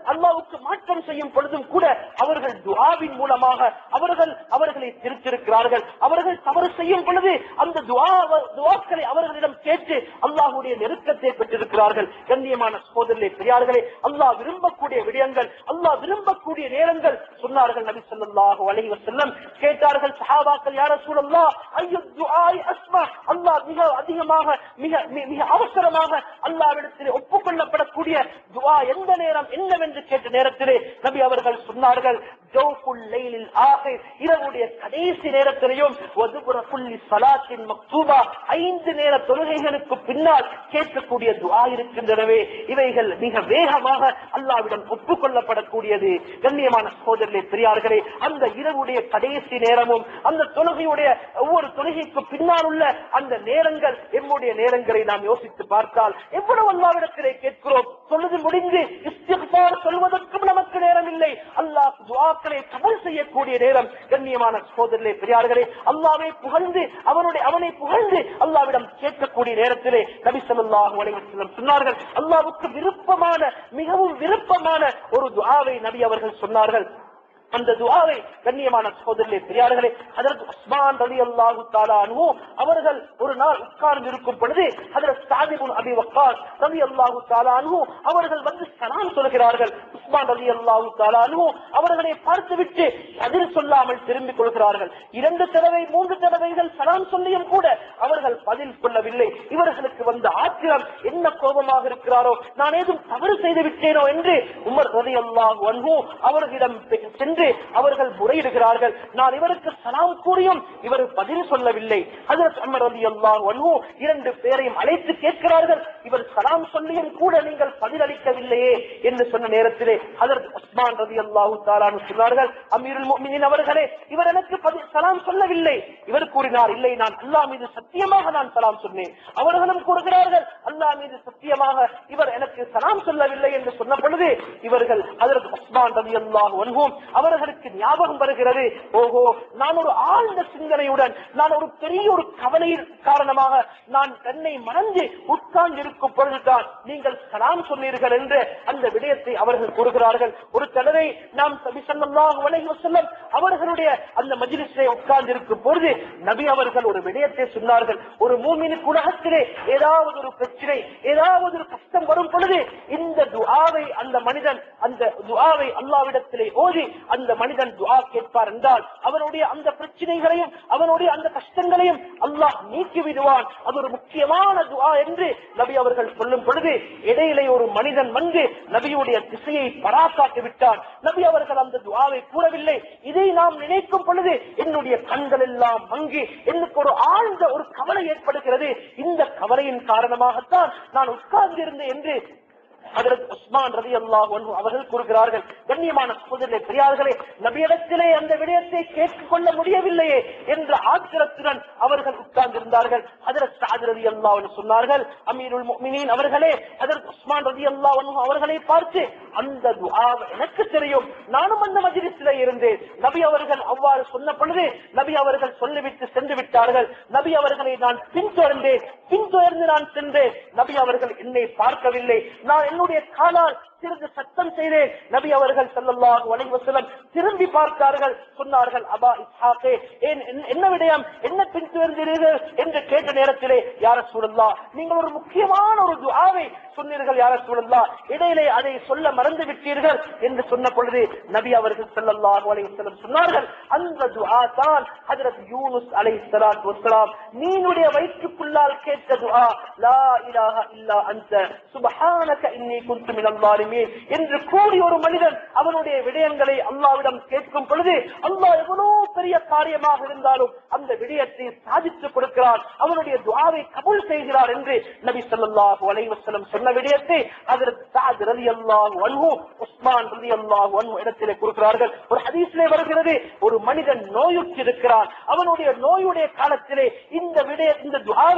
A: அல்லாவுக்கு மாற்றம் செய்யும் பொழுதும் கூட அவர்கள் துஆவின் மூலமாக அவர்கள் அவர்களை திருத்திருக்கிறார்கள் அவர்கள் தவறு செய்யும் பொழுது அந்த துஆ துஆக்களை அவர்களிடம் கேட்டு அல்லாஹ்வுடைய நெருக்கத்தை பெற்றிருக்கிறார்கள் கண்ணியமான சகோதரர்களே பெரியார்களே அல்லாஹ் விரும்பக்கூடிய விடயங்கள் அல்லாஹ் விரும்பக்கூடிய நேரங்கள் சொன்னார்கள் நபி ஸல்லல்லாஹு அலைஹி வஸல்லம் கேட்டார்கள் சஹாபாக்கள் யா ரசூலல்லாஹ் ஐயு துஆஇ அஸ்மா அல்லாஹ் மிக அதிகமாக மிக மி- மிக அவசரமாக அல்லாஹ்விடத்திலே ஒப்புக்கொள்ளப்படக்கூடிய துஆ எந்த நேரம் என்னவென்று கேட்ட நேரத்திலே நபி அவர்கள் சொன்னார்கள் ஜௌஃபுல் லைலில் ஆகிர் இரவுடைய கடைசி நேரத்திலேயும் வதுபுர குல்லி ஸலாத்தின் மக்தூபா ஐந்து நேர தொழுகைகளுக்கு பின்னால் கேட்கக்கூடிய துஆ இருக்கின்றனவே இவைகள் மிக வேகமாக அல்லாஹ்விடம் ஒப்புக்கொள்ளப்படக்கூடியது கண்ணியமான சகோதரர்களே பெரியார்களே அந்த இரவுடைய கடைசி நேரமும் அந்த தொழுகையுடைய ஒவ்வொரு தொழுகைக்கு பின்னால் உள்ள அந்த நேரங்கள் எம்முடைய நேரங்களை நாம் யோசித்து பார்த்தால் எவ்வளவு அல்லாவிடத்திலே கேட்கிறோம் சொல்லுது முடிந்து இஸ்திக்பார் சொல்வதற்கும் நமக்கு நேரம் இல்லை அல்லாஹ் துஆக்களை கபல் செய்யக்கூடிய நேரம் கண்ணியமான சகோதரர்களே பெரியார்களே அல்லாவை புகழ்ந்து அவனுடைய அவனை புகழ்ந்து அல்லாவிடம் கேட்கக்கூடிய நேரத்திலே நபி ஸல்லல்லாஹு அலைஹி வஸல்லம் சொன்னார்கள் அல்லாஹ்வுக்கு விருப்பமான மிகவும் விருப்பமான ஒரு துஆவை நபி அவர்கள் சொன்னார்கள் அந்த துஆவை கண்ணியமான சகோதரர்களே பெரியார்களே ஹஜரத் உஸ்மான் ரலியல்லாஹு தஆலா அன்ஹு அவர்கள் ஒரு நாள் உட்கார்ந்து இருக்கும் பொழுது ஹஜரத் சாத் இப்னு அபி வக்காஸ் ரலியல்லாஹு தஆலா அன்ஹு அவர்கள் வந்து சலாம் சொல்கிறார்கள் உஸ்மான் ரலியல்லாஹு தஆலா அன்ஹு அவர்களை பார்த்துவிட்டு பதில் சொல்லாமல் திரும்பிக் கொள்கிறார்கள் இரண்டு தடவை மூன்று தடவைகள் சலாம் சொல்லியும் கூட அவர்கள் பதில் சொல்லவில்லை இவர்களுக்கு வந்த ஆத்திரம் என்ன கோபமாக இருக்கிறாரோ நான் ஏதும் தவறு செய்து விட்டேனோ என்று உமர் ரலியல்லாஹு அன்ஹு அவர்களிடம் சென்று அவர்கள் முறையிடுகிறார்கள் நான் இவருக்கு சலாம் கூறியும் இவர் பதில் சொல்லவில்லை ஹஜரத் உமர் ரலியல்லாஹு அன்ஹு இரண்டு பேரையும் அழைத்து கேட்கிறார்கள் இவர் சலாம் சொல்லியும் கூட நீங்கள் பதில் அளிக்கவில்லையே என்று சொன்ன நேரத்திலே ஹஜரத் உஸ்மான் ரலியல்லாஹு தஆலா அன்ஹு சொன்னார்கள் அமீருல் முஃமினீன் அவர்களே இவர் எனக்கு பதில் சலாம் சொல்லவில்லை இவர் கூறினார் இல்லை நான் அல்லாஹ் மீது சத்தியமாக நான் சலாம் சொன்னேன் அவர்களும் கூறுகிறார்கள் அல்லாஹ் மீது சத்தியமாக இவர் எனக்கு சலாம் சொல்லவில்லை என்று சொன்ன பொழுது இவர்கள் அதற்கு உஸ்மான் ரலியல்லாஹு அன்ஹும் அவர்களுக்கு ஞாபகம் வருகிறது ஓஹோ நான் ஒரு ஆழ்ந்த சிந்தனையுடன் நான் ஒரு பெரிய ஒரு கவலையின் காரணமாக நான் தன்னை மறந்து உட்கார்ந்து இருக்கும் பொழுதுதான் நீங்கள் சலாம் சொன்னீர்கள் என்று அந்த விடயத்தை அவர்கள் கூறுகிறார்கள் ஒரு தடவை நாம் நபி ஸல்லல்லாஹு அலைஹி வஸல்லம் அவர்களுடைய அந்த மஜ்லிஸிலே உட்கார்ந்து இருக்கும் பொழுது நபி அவர்கள் ஒரு விடயத்தை சொன்னார்கள் ஒரு மூமினுக்கு உலகத்திலே ஏதாவது ஒரு பிரச்சனை ஏதாவது ஒரு கஷ்டம் வரும் பொழுது இந்த துஆவை அந்த மனிதன் அந்த துஆவை அல்லாவிடத்திலே ஓதி அந்த மனிதன் துஆ கேட்பார் என்றால் அவனுடைய அந்த பிரச்சனைகளையும் அவனுடைய அந்த கஷ்டங்களையும் அல்லாஹ் நீக்கி விடுவான் அது ஒரு முக்கியமான துஆ என்று நபி அவர்கள் சொல்லும் பொழுது இடையிலே ஒரு மனிதன் வந்து நபியுடைய திசையை பராக்காட்டி விட்டான் நபி அவர்கள் அந்த துஆவை கூறவில்லை இதை நாம் நினைக்கும் பொழுது என்னுடைய கண்கள் எல்லாம் மங்கி எனக்கு ஒரு ஆழ்ந்த ஒரு கவலை ஏற்படுகிறது இந்த கவலையின் காரணமாகத்தான் நான் உட்கார்ந்திருந்தேன் என்று ஹஜரத் உஸ்மான் ரதி அவர்கள் கூறுகிறார்கள் கண்ணியமான சகோதரர்களே பெரியார்களே நபியிடத்திலே அந்த விடயத்தை கேட்டுக் கொள்ள முடியவில்லையே என்ற ஆத்திரத்துடன் அவர்கள் உட்கார்ந்திருந்தார்கள் ஹஜரத் சாத் ரதி சொன்னார்கள் அமீருல் முஃமினீன் அவர்களே ஹஜரத் உஸ்மான் ரதி அவர்களை பார்த்து அந்த துஆ எனக்கு தெரியும் நானும் அந்த மஜ்லிஸிலே இருந்தேன் நபி அவர்கள் அவ்வாறு சொன்ன பொழுது நபி அவர்கள் சொல்லிவிட்டு சென்று விட்டார்கள் நபி அவர்களை நான் பின்தொடர்ந்தேன் பின்தொடர்ந்து நான் சென்றேன் நபி அவர்கள் என்னை பார்க்கவில்லை நான் என்னுடைய காலால் சிறிது சத்தம் செய்தேன் நபி அவர்கள் ஸல்லல்லாஹு அலைஹி வஸல்லம் திரும்பி பார்த்தார்கள் சொன்னார்கள் அபா இஸ்ஹாகே ஏன் என்ன- என்ன விடயம் என்ன பின்தொடர்ந்தீர்கள் என்று கேட்ட நேரத்திலே யார சூழல்லா நீங்கள் ஒரு முக்கியமான ஒரு துஆவை சொன்னீர்கள் யார சூழல்லா இடையிலே அதை சொல்ல மறந்து விட்டீர்கள் என்று சொன்ன பொழுது நபி அவர்கள் ஸல்லல்லாஹு அலைஹி வஸல்லம் சொன்னார்கள் அந்த துஆ தான் ஹஜரத் யூனுஸ் அலைஹிஸ்ஸலாத்து வஸ்ஸலாம் நீனுடைய வயிற்றுக்குள்ளால் கேட்ட துஆ லா இலாஹ இல்லா அன்த சுப்ஹானக இன்னி குன்து மினல் ஸாலிமீன் என்று கூறி ஒரு மனிதன் அவனுடைய விடயங்களை அல்லாஹ்விடம் கேட்கும் பொழுது அல்லாஹ் எவ்வளவு பெரிய காரியமாக இருந்தாலும் அந்த விடயத்தை சாதித்து கொடுக்கிறார் அவனுடைய துஆவை கபூல் செய்கிறார் என்று நபி ஸல்லல்லாஹு அலைஹி வஸல்லம் சொன்ன விடயத்தை ஹஜரத் சஅத் ரலியல்லாஹு அன்ஹு உஸ்மான் ரலியல்லாஹு அன்ஹு இடத்திலே கூறுகிறார்கள் ஒரு ஹதீஸிலே வருகிறது ஒரு மனிதன் நோயுற்றிருக்கிறான் அவனுடைய நோயுடைய காலத்திலே இந்த விடய இந்த துஆவை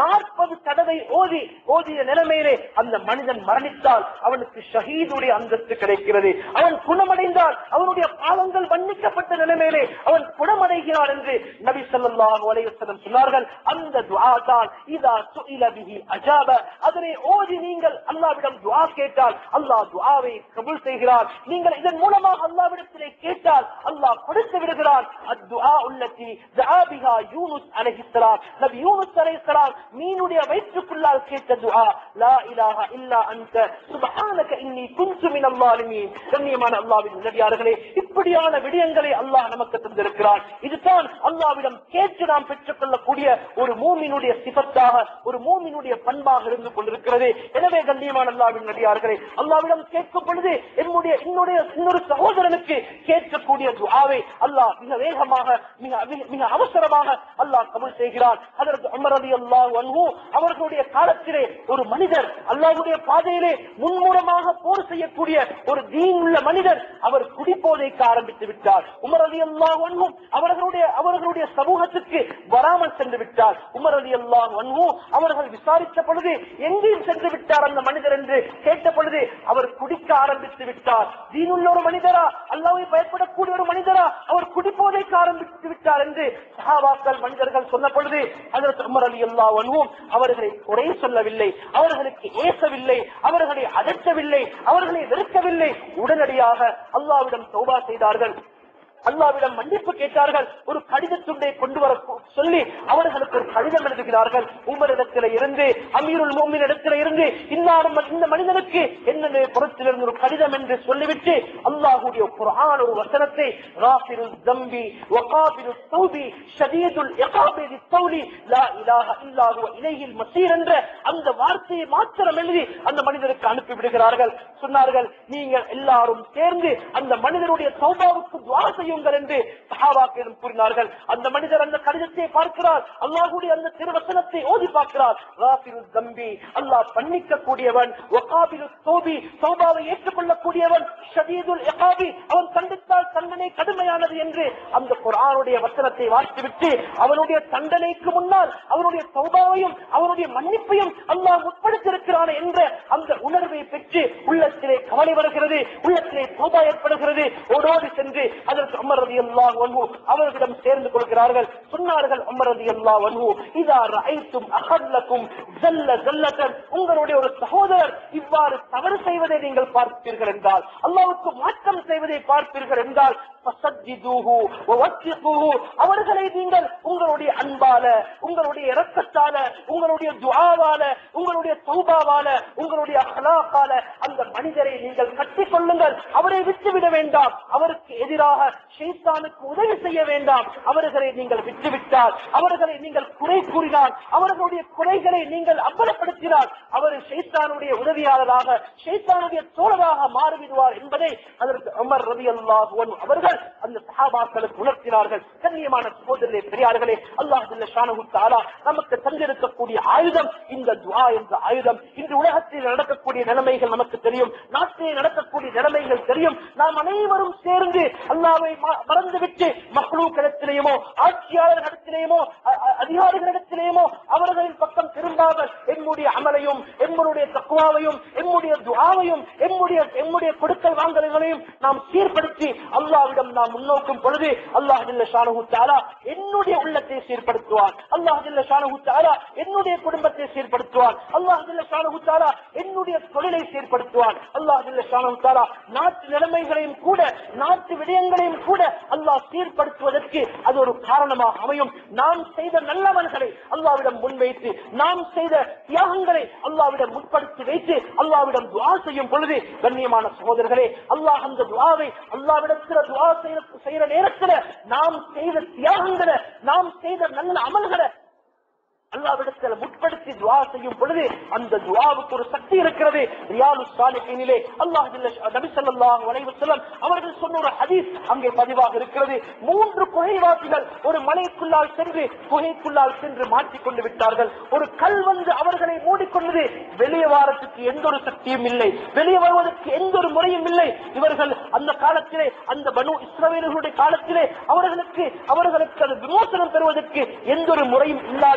A: நாற்பது தடவை ஓதி ஓதிய நிலைமையிலே அந்த மனிதன் மரணித்தால் அவனுக்கு ஷஹீதுடைய அந்தஸ்து கிடைக்கிறது அவன் குணமடைந்தால் அவனுடைய பாவங்கள் மன்னிக்கப்பட்ட நிலைமையிலே அவன் குணமடைகிறான் என்று நபி ஸல்லல்லாஹு அலைஹி வஸல்லம் சொன்னார்கள் அந்த துஆ தான் இதா சுஇல பிஹி அஜாப அதனை ஓதி நீங்கள் அல்லாஹ்விடம் துஆ கேட்டால் அல்லாஹ் துஆவை கபூல் செய்கிறார் நீங்கள் இதன் மூலமாக அல்லாஹ்விடத்திலே கேட்டால் அல்லாஹ் கொடுத்து விடுகிறான் அத்துஆ உள்ளத்தி துஆ பிஹா யூனுஸ் அலைஹிஸ்ஸலாம் நபி யூனுஸ் அலைஹிஸ்ஸலாம் மீனுடைய வயிற்றுக்குள்ளால் கேட்ட துஆ லா இலாஹ இல்லா அன்த சுப்ஹானக இன்னி குன்து மினல் ஸாலிமீன் கண்ணியமான அல்லாஹ்வின் நபியார்களே இப்படியான விடயங்களை அல்லாஹ் நமக்கு தந்திருக்கிறான் இதுதான் அல்லாஹ்விடம் கேட்டு நாம் பெற்றுக் கொள்ளக்கூடிய ஒரு மூமினுடைய சிபத்தாக ஒரு மூமினுடைய பண்பாக இருந்து கொண்டிருக்கிறது எனவே கண்ணியமான அல்லாஹ்வின் நபியார்களே அல்லாஹ்விடம் கேட்கும் பொழுது என்னுடைய என்னுடைய இன்னொரு சகோதரனுக்கு கேட்கக்கூடிய துஆவை அல்லாஹ் மிக வேகமாக மிக மிக- மிக அவசரமாக அல்லாஹ் கபூல் செய்கிறான் அதற்கு உமர் ரலியல்லாஹு அன்ஹு அவர்களுடைய காலத்திலே ஒரு மனிதர் அல்லாஹ்வுடைய பாதையிலே முன்முறமாக போர் செய்யக்கூடிய ஒரு தீன் உள்ள மனிதர் அவர் குடிப்போதைக்கு ஆரம்பித்து விட்டார் உமர் ரலியல்லாஹு அன்ஹு அவர்களுடைய அவர்களுடைய சமூகத்துக்கு வராமல் சென்று விட்டார் உமர் ரலியல்லாஹு அன்ஹு அவர்கள் விசாரித்த பொழுது எங்கேயும் சென்று விட்டார் அந்த மனிதர் என்று கேட்ட பொழுது அவர் குடிக்க ஆரம்பித்து விட்டார் தீனுள்ள ஒரு மனிதரா அல்லாஹ்வை பயப்படக்கூடிய ஒரு மனிதரா அவர் குடிப்போதைக்கு ஆரம்பித்து விட்டார் என்று சஹாபாக்கள் மனிதர்கள் சொன்ன பொழுது அதற்கு உமர் அலி அல்லா அவர்களை குறை சொல்லவில்லை அவர்களுக்கு ஏசவில்லை அவர்களை அதட்டவில்லை அவர்களை வெறுக்கவில்லை உடனடியாக அல்லாவிடம் தௌபா செய்தார்கள் அல்லாவிடம் மன்னிப்பு கேட்டார்கள் ஒரு கடிதத்துண்டை கொண்டு வர சொல்லி அவர்களுக்கு ஒரு கடிதம் எழுதுகிறார்கள் உமரிடத்தில இருந்து அமீருல் மோமின் இடத்தில இருந்து இன்னாரும் இந்த மனிதனுக்கு என்னென்ன புறத்திலிருந்து ஒரு கடிதம் என்று சொல்லிவிட்டு அல்லாஹுடைய குர்ஆன் ஒரு வசனத்தை ராஃபிருல் தம்பி வகாபிரு தௌபி ஷதீதுல் இகாபிதி தௌலி லா இலாஹ இல்லா ஹுவ இலைஹில் மஸீர் என்ற அந்த வார்த்தையை மாத்திரம் எழுதி அந்த மனிதருக்கு அனுப்பி விடுகிறார்கள் சொன்னார்கள் நீங்கள் எல்லாரும் சேர்ந்து அந்த மனிதனுடைய சௌபாவுக்கு துவா செய்யுங்கள் என்று சஹாபாக்களிடம் கூறினார்கள் அந்த மனிதர் அந்த கடிதத்தை பார்க்கிறார் அல்லாஹுடைய அந்த திருவசனத்தை ஓதி பார்க்கிறார் ராஃபிரு தம்பி அல்லாஹ் பண்ணிக்க கூடியவன் வகாபிரு தௌபி சௌபாவை ஏற்றுக்கொள்ளக்கூடியவன் ஷதீதுல் இகாபி அவன் கண்டித்தால் தண்டனை கடுமையானது என்று அந்த குர்ஆனுடைய வசனத்தை வாசித்துவிட்டு அவனுடைய தண்டனைக்கு முன்னால் அவனுடைய சௌபாவையும் அவனுடைய மன்னிப்பையும் அல்லாஹ் உட்படுத்தியிருக்கிறான் என்ற அந்த உணர்வை பெற்று உள்ளத்திலே கவலை வருகிறது உள்ளத்திலே சௌபா ஏற்படுகிறது ஓடோடி சென்று அதற்கு அமர் ரதி அல்லாஹ் அவர்களிடம் சேர்ந்து கொள்கிறார்கள் சொன்னார்கள் அமர் ரதி அல்லாஹ் வன்ஹு இதா ரஐத்தும் அஹல்லக்கும் ஜல்ல ஜல்லத்தன் உங்களுடைய ஒரு சகோதரர் இவ்வாறு தவறு செய்வதை நீங்கள் பார்ப்பீர்கள் என்றால் அல்லாஹ்வுக்கு மாற்றம் செய்வதை பார்ப்பீர்கள் என்றால் ஃபஸஜ்ஜிதூஹு வவத்திகூஹு அவர்களை நீங்கள் உங்களுடைய அன்பால உங்களுடைய இரக்கத்தால உங்களுடைய துஆவால உங்களுடைய தௌபாவால உங்களுடைய அஹ்லாக்கால அந்த மனிதரை நீங்கள் கட்டிக் கொள்ளுங்கள் அவரை விட்டுவிட வேண்டாம் அவருக்கு எதிராக ஷைத்தானுக்கு உதவி செய்ய வேண்டாம் அவர்களை நீங்கள் விட்டுவிட்டால் அவர்களை நீங்கள் குறை கூறினால் அவர்களுடைய குறைகளை நீங்கள் அம்பலப்படுத்தினால் அவர் ஷைத்தானுடைய உதவியாளராக ஷைத்தானுடைய தோழராக மாறிவிடுவார் என்பதை அதற்கு உமர் ரவி அல்லாஹ் அவர்கள் அந்த சஹாபாக்களுக்கு உணர்த்தினார்கள் கண்ணியமான சகோதரர்களே பெரியார்களே அல்லாஹ் ஜல்ல ஷானஹு தஆலா நமக்கு தந்திருக்கக்கூடிய ஆயுதம் இந்த துஆ என்ற ஆயுதம் இன்று உலகத்தில் நடக்கக்கூடிய நிலைமைகள் நமக்கு தெரியும் நாட்டிலே நடக்கக்கூடிய நிலைமைகள் தெரியும் நாம் அனைவரும் சேர்ந்து அல்லாவை மறந்துவிட்டு மக்ளூக்களிடத்திலேயுமோ ஆட்சியாளர்களிடத்திலேயுமோ அ- அ- அதிகாரிகளிடத்திலேயுமோ அவர்களின் பக்கம் திரும்பாமல் எம்முடைய அமலையும் எம்முடைய தக்குவாவையும் எம்முடைய துஆவையும் எம்முடைய எம்முடைய கொடுக்கல் வாங்கல்களையும் நாம் சீர்படுத்தி அல்லாவிடம் நாம் முன்னோக்கும் பொழுது அல்லாஹ் ஜல்ல ஷானஹு தஆலா என்னுடைய உள்ளத்தை சீர்படுத்துவான் அல்லாஹ் ஜல்ல ஷானஹு தஆலா என்னுடைய குடும்பத்தை சீர்படுத்துவான் அல்லாஹ் ஜல்ல ஷானஹு தஆலா என்னுடைய தொழிலை சீர்படுத்துவான் அல்லாஹ் ஜல்ல ஷானஹு தஆலா நாட்டு நிலைமைகளையும் கூட நாட்டு விடயங்களையும் கூட அல்லாஹ் சீர்படுத்துவதற்கு அது ஒரு காரணமாக அமையும் நாம் செய்த நல்லவன்களை அல்லாவிடம் முன்வைத்து நாம் செய்த தியாகங்களை அல்லாவிடம் முற்படுத்தி வைத்து அல்லாவிடம் துஆ செய்யும் பொழுது கண்ணியமான சகோதரர்களே அல்லாஹ் அந்த துஆவை அல்லாவிடத்தில் துஆ செய்ய செய்யற நேரத்துல நாம் செய்த தியாகங்களை நாம் செய்த நல்ல அமல்களை அல்லாவிடத்தில் முற்படுத்தி துவா செய்யும் பொழுது அந்த துவாவுக்கு ஒரு சக்தி இருக்கிறது ரியாலு சாலிஹீனிலே அல்லாஹ் ஜல்ல ஷ- நபி ஸல்லல்லாஹு அலைஹி வஸல்லம் அவர்கள் சொன்ன ஒரு ஹதீஸ் அங்கே பதிவாக இருக்கிறது மூன்று குகைவாசிகள் ஒரு மலைக்குள்ளால் சென்று குகைக்குள்ளால் சென்று மாட்டிக் கொண்டு விட்டார்கள் ஒரு கல் வந்து அவர்களை மூடிக்கொண்டது வெளியே வாரத்துக்கு எந்த ஒரு சக்தியும் இல்லை வெளியே வருவதற்கு எந்த ஒரு முறையும் இல்லை இவர்கள் அந்த காலத்திலே அந்த பனு இஸ்ரவேலர்களுடைய காலத்திலே அவர்களுக்கு அவர்களுக்கு அது விமோசனம் பெறுவதற்கு எந்த ஒரு முறையும் இல்லாத நேரத்திலே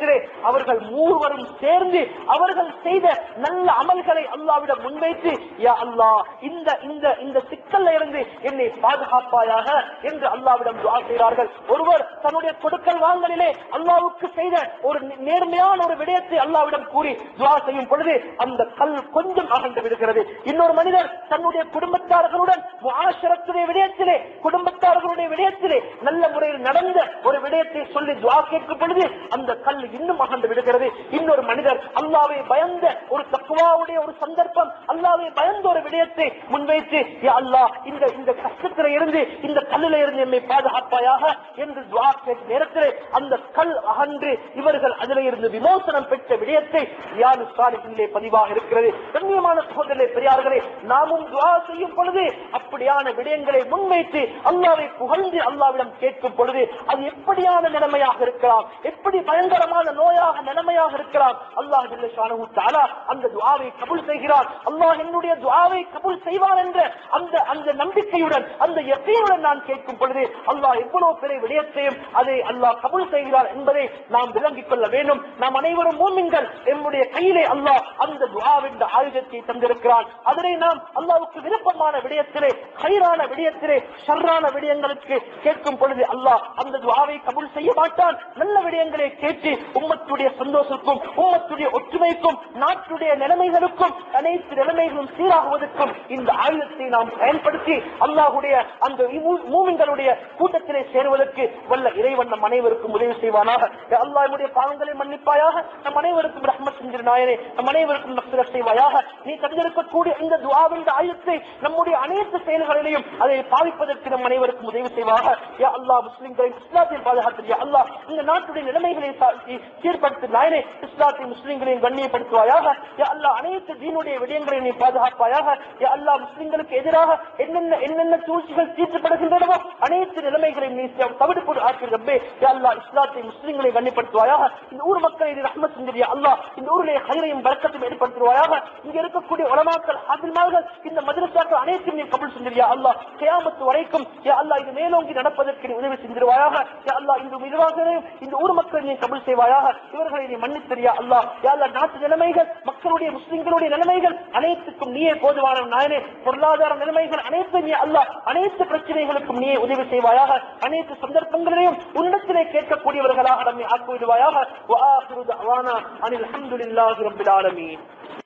A: நேரத்திலே அவர்கள் மூவரும் சேர்ந்து அவர்கள் செய்த நல்ல அமல்களை அல்லாவிடம் முன்வைத்து யா அல்லாஹ் இந்த இந்த இந்த சிக்கல்ல இருந்து என்னை பாதுகாப்பாயாக என்று அல்லாவிடம் துஆ செய்கிறார்கள் ஒருவர் தன்னுடைய கொடுக்கல் வாங்கலிலே அல்லாவுக்கு செய்த ஒரு நே- நேர்மையான ஒரு விடயத்தை அல்லாவிடம் கூறி துஆ செய்யும் பொழுது அந்த கல் கொஞ்சம் அகன்று விடுகிறது இன்னொரு மனிதர் தன்னுடைய குடும்பத்தார்களுடன் முஆஷரத்துடைய விடயத்திலே குடும்பத்தார்களுடைய விடயத்திலே நல்ல முறையில் நடந்த ஒரு விடயத்தை சொல்லி துஆ கேட்கும் பொழுது அந்த கல் இன்னும் அகன்று விடுகிறது இன்னொரு மனிதர் அல்லாவை பயந்த ஒரு தக்குவாவுடைய ஒரு சந்தர்ப்பம் அல்லாவை பயந்த ஒரு விடயத்தை முன்வைத்து யா அல்லாஹ் இந்த இந்த கஷ்டத்தில இருந்து இந்த கல்லில இருந்து என்னை பாதுகாப்பாயாக என்று துஆ கேட்ட நேரத்திலே அந்த கல் அகன்று இவர்கள் அதில் இருந்து விமோசனம் பெற்ற விடயத்தை யாரு சாலிகளிலே பதிவாக இருக்கிறது கண்ணியமான சகோதரர்களே பெரியார்களே நாமும் துஆ செய்யும் பொழுது அப்படியான விடயங்களை முன்வைத்து அல்லாவை புகழ்ந்து அல்லாவிடம் கேட்கும் பொழுது அது எப்படியான நிலைமையாக இருக்கலாம் எப்படி பயங்கரமான நோயாக நிலைமையாக இருக்கலாம் அல்லாஹ் ஜல்ல ஷானஹு தஆலா அந்த துஆவை கபூல் செய்கிறார் அல்லாஹ் என்னுடைய துஆவை கபூல் செய்வார் என்ற அந்த அந்த நம்பிக்கையுடன் அந்த யக்கீனுடன் நான் கேட்கும் பொழுது அல்லாஹ் எவ்வளவு பெரிய விடயத்தையும் அதை அல்லாஹ் கபூல் செய்கிறார் என்பதை நாம் விளங்கிக் கொள்ள வேண்டும் நாம் அனைவரும் மூமின்கள் நம்முடைய கையிலே அல்லாஹ் அந்த துஆவின் ஆயுதத்தை தந்திருக்கிறான் அதனை நாம் அல்லாஹ்வுக்கு விருப்பமான விடயத்திலே ஹைரான விடயத்திலே ஷர்ரான விடயங்களுக்கு கேட்கும் பொழுது அல்லாஹ் அந்த துஆவை கபூல் செய்ய மாட்டான் நல்ல விடயங்களை கேட்டு உம்மத்துடைய சந்தோஷத்துக்கும் உம்மத்துடைய ஒற்றுமைக்கும் நாட்டுடைய நிலைமைகளுக்கும் அனைத்து நிலைமைகளும் சீராகுவதற்கும் இந்த ஆயுதத்தை நாம் பயன்படுத்தி அல்லாஹுடைய அந்த மூ- மூமின்களுடைய கூட்டத்திலே சேருவதற்கு வல்ல இறைவன் நம் அனைவருக்கும் உதவி செய்வானாக யா அல்லாஹ் நம்முடைய பாவங்களை மன்னிப்பாயாக நம் அனைவருக்கும் ரஹ்மத் செஞ்சிரு நாயனே நம் அனைவருக்கும் நப்சுர செய்வாயாக நீ தந்திருக்கக்கூடிய இந்த துஆவின் ஆயுதத்தை நம்முடைய அனைத்து செயல்களிலையும் அதை பாவிப்பதற்கு நம் அனைவருக்கும் உதவி செய்வாக யா அல்லாஹ் முஸ்லிம்களை இஸ்லாத்தை பாதுகாத்து யா அல்லாஹ் இந்த நாட்டுடைய நிலைமைகளை சா- சீ- சீர்படுத்து நாயனே இஸ்லாத்தை முஸ்லிம்களையும் கண்ணியப்படுத்துவாயாக யா அல்லாஹ் அனைத்து தீனுடைய விடயங்களை நீ பாதுகாப்பாயாக யா அல்லாஹ் முஸ்லிம்களுக்கு எதிராக என்னென்ன என்னென்ன சூழ்ச்சிகள் தீர்க்கப்படுகின்றனவோ அனைத்து நிலைமைகளையும் நீ தவிடுபோடு ஆக்கி ரப்பே யா அல்லாஹ் இஸ்லாத்தை முஸ்லிம்களை கண்ணியப்படுத்துவாயாக இந்த ஊர் மக்களை நீ ரஹ்மத் செஞ்சிரியா அல்லாஹ் இந்த ஊரிலே ஹைரையும் பரக்கத்தையும் ஏற்படுத்துவாயாக இங்க இருக்கக்கூடிய உலமாக்கள் ஆதில்மார்கள் இந்த மதரசாக்கள் அனைத்தையும் நீ கபுல் செஞ்சிரியா அல்லாஹ் கியாமத்து வரைக்கும் யா அல்லாஹ் இது மேலோங்கி நடப்பதற்கு நீ உதவி செஞ்சிருவாயாக யா அல்லாஹ் இந்த நிர்வாகங்களையும் இந்த ஊர் மக்கள் நீ கபுல் செய்வாயாக இவர்களை நீ மன்னித்தரியா அல்லாஹ் யா அல்லாஹ் நாட்டு நிலைமைகள் மக்களுடைய முஸ்லிம்களுடைய நிலைமைகள் அனைத்துக்கும் நீயே போதுவான நாயனே பொருளாதார நிலைமைகள் அனைத்தும் நீ அல்லாஹ் அனைத்து பிரச்சனைகளுக்கும் நீயே உதவி செய்வாயாக அனைத்து சந்தர்ப்பங்களிலையும் உன்னிடத்திலே கேட்கக்கூடியவர்களாக நம்மை ஆக்குவிடுவாயாக وآخر دعوانا أن الحمد لله رب العالمين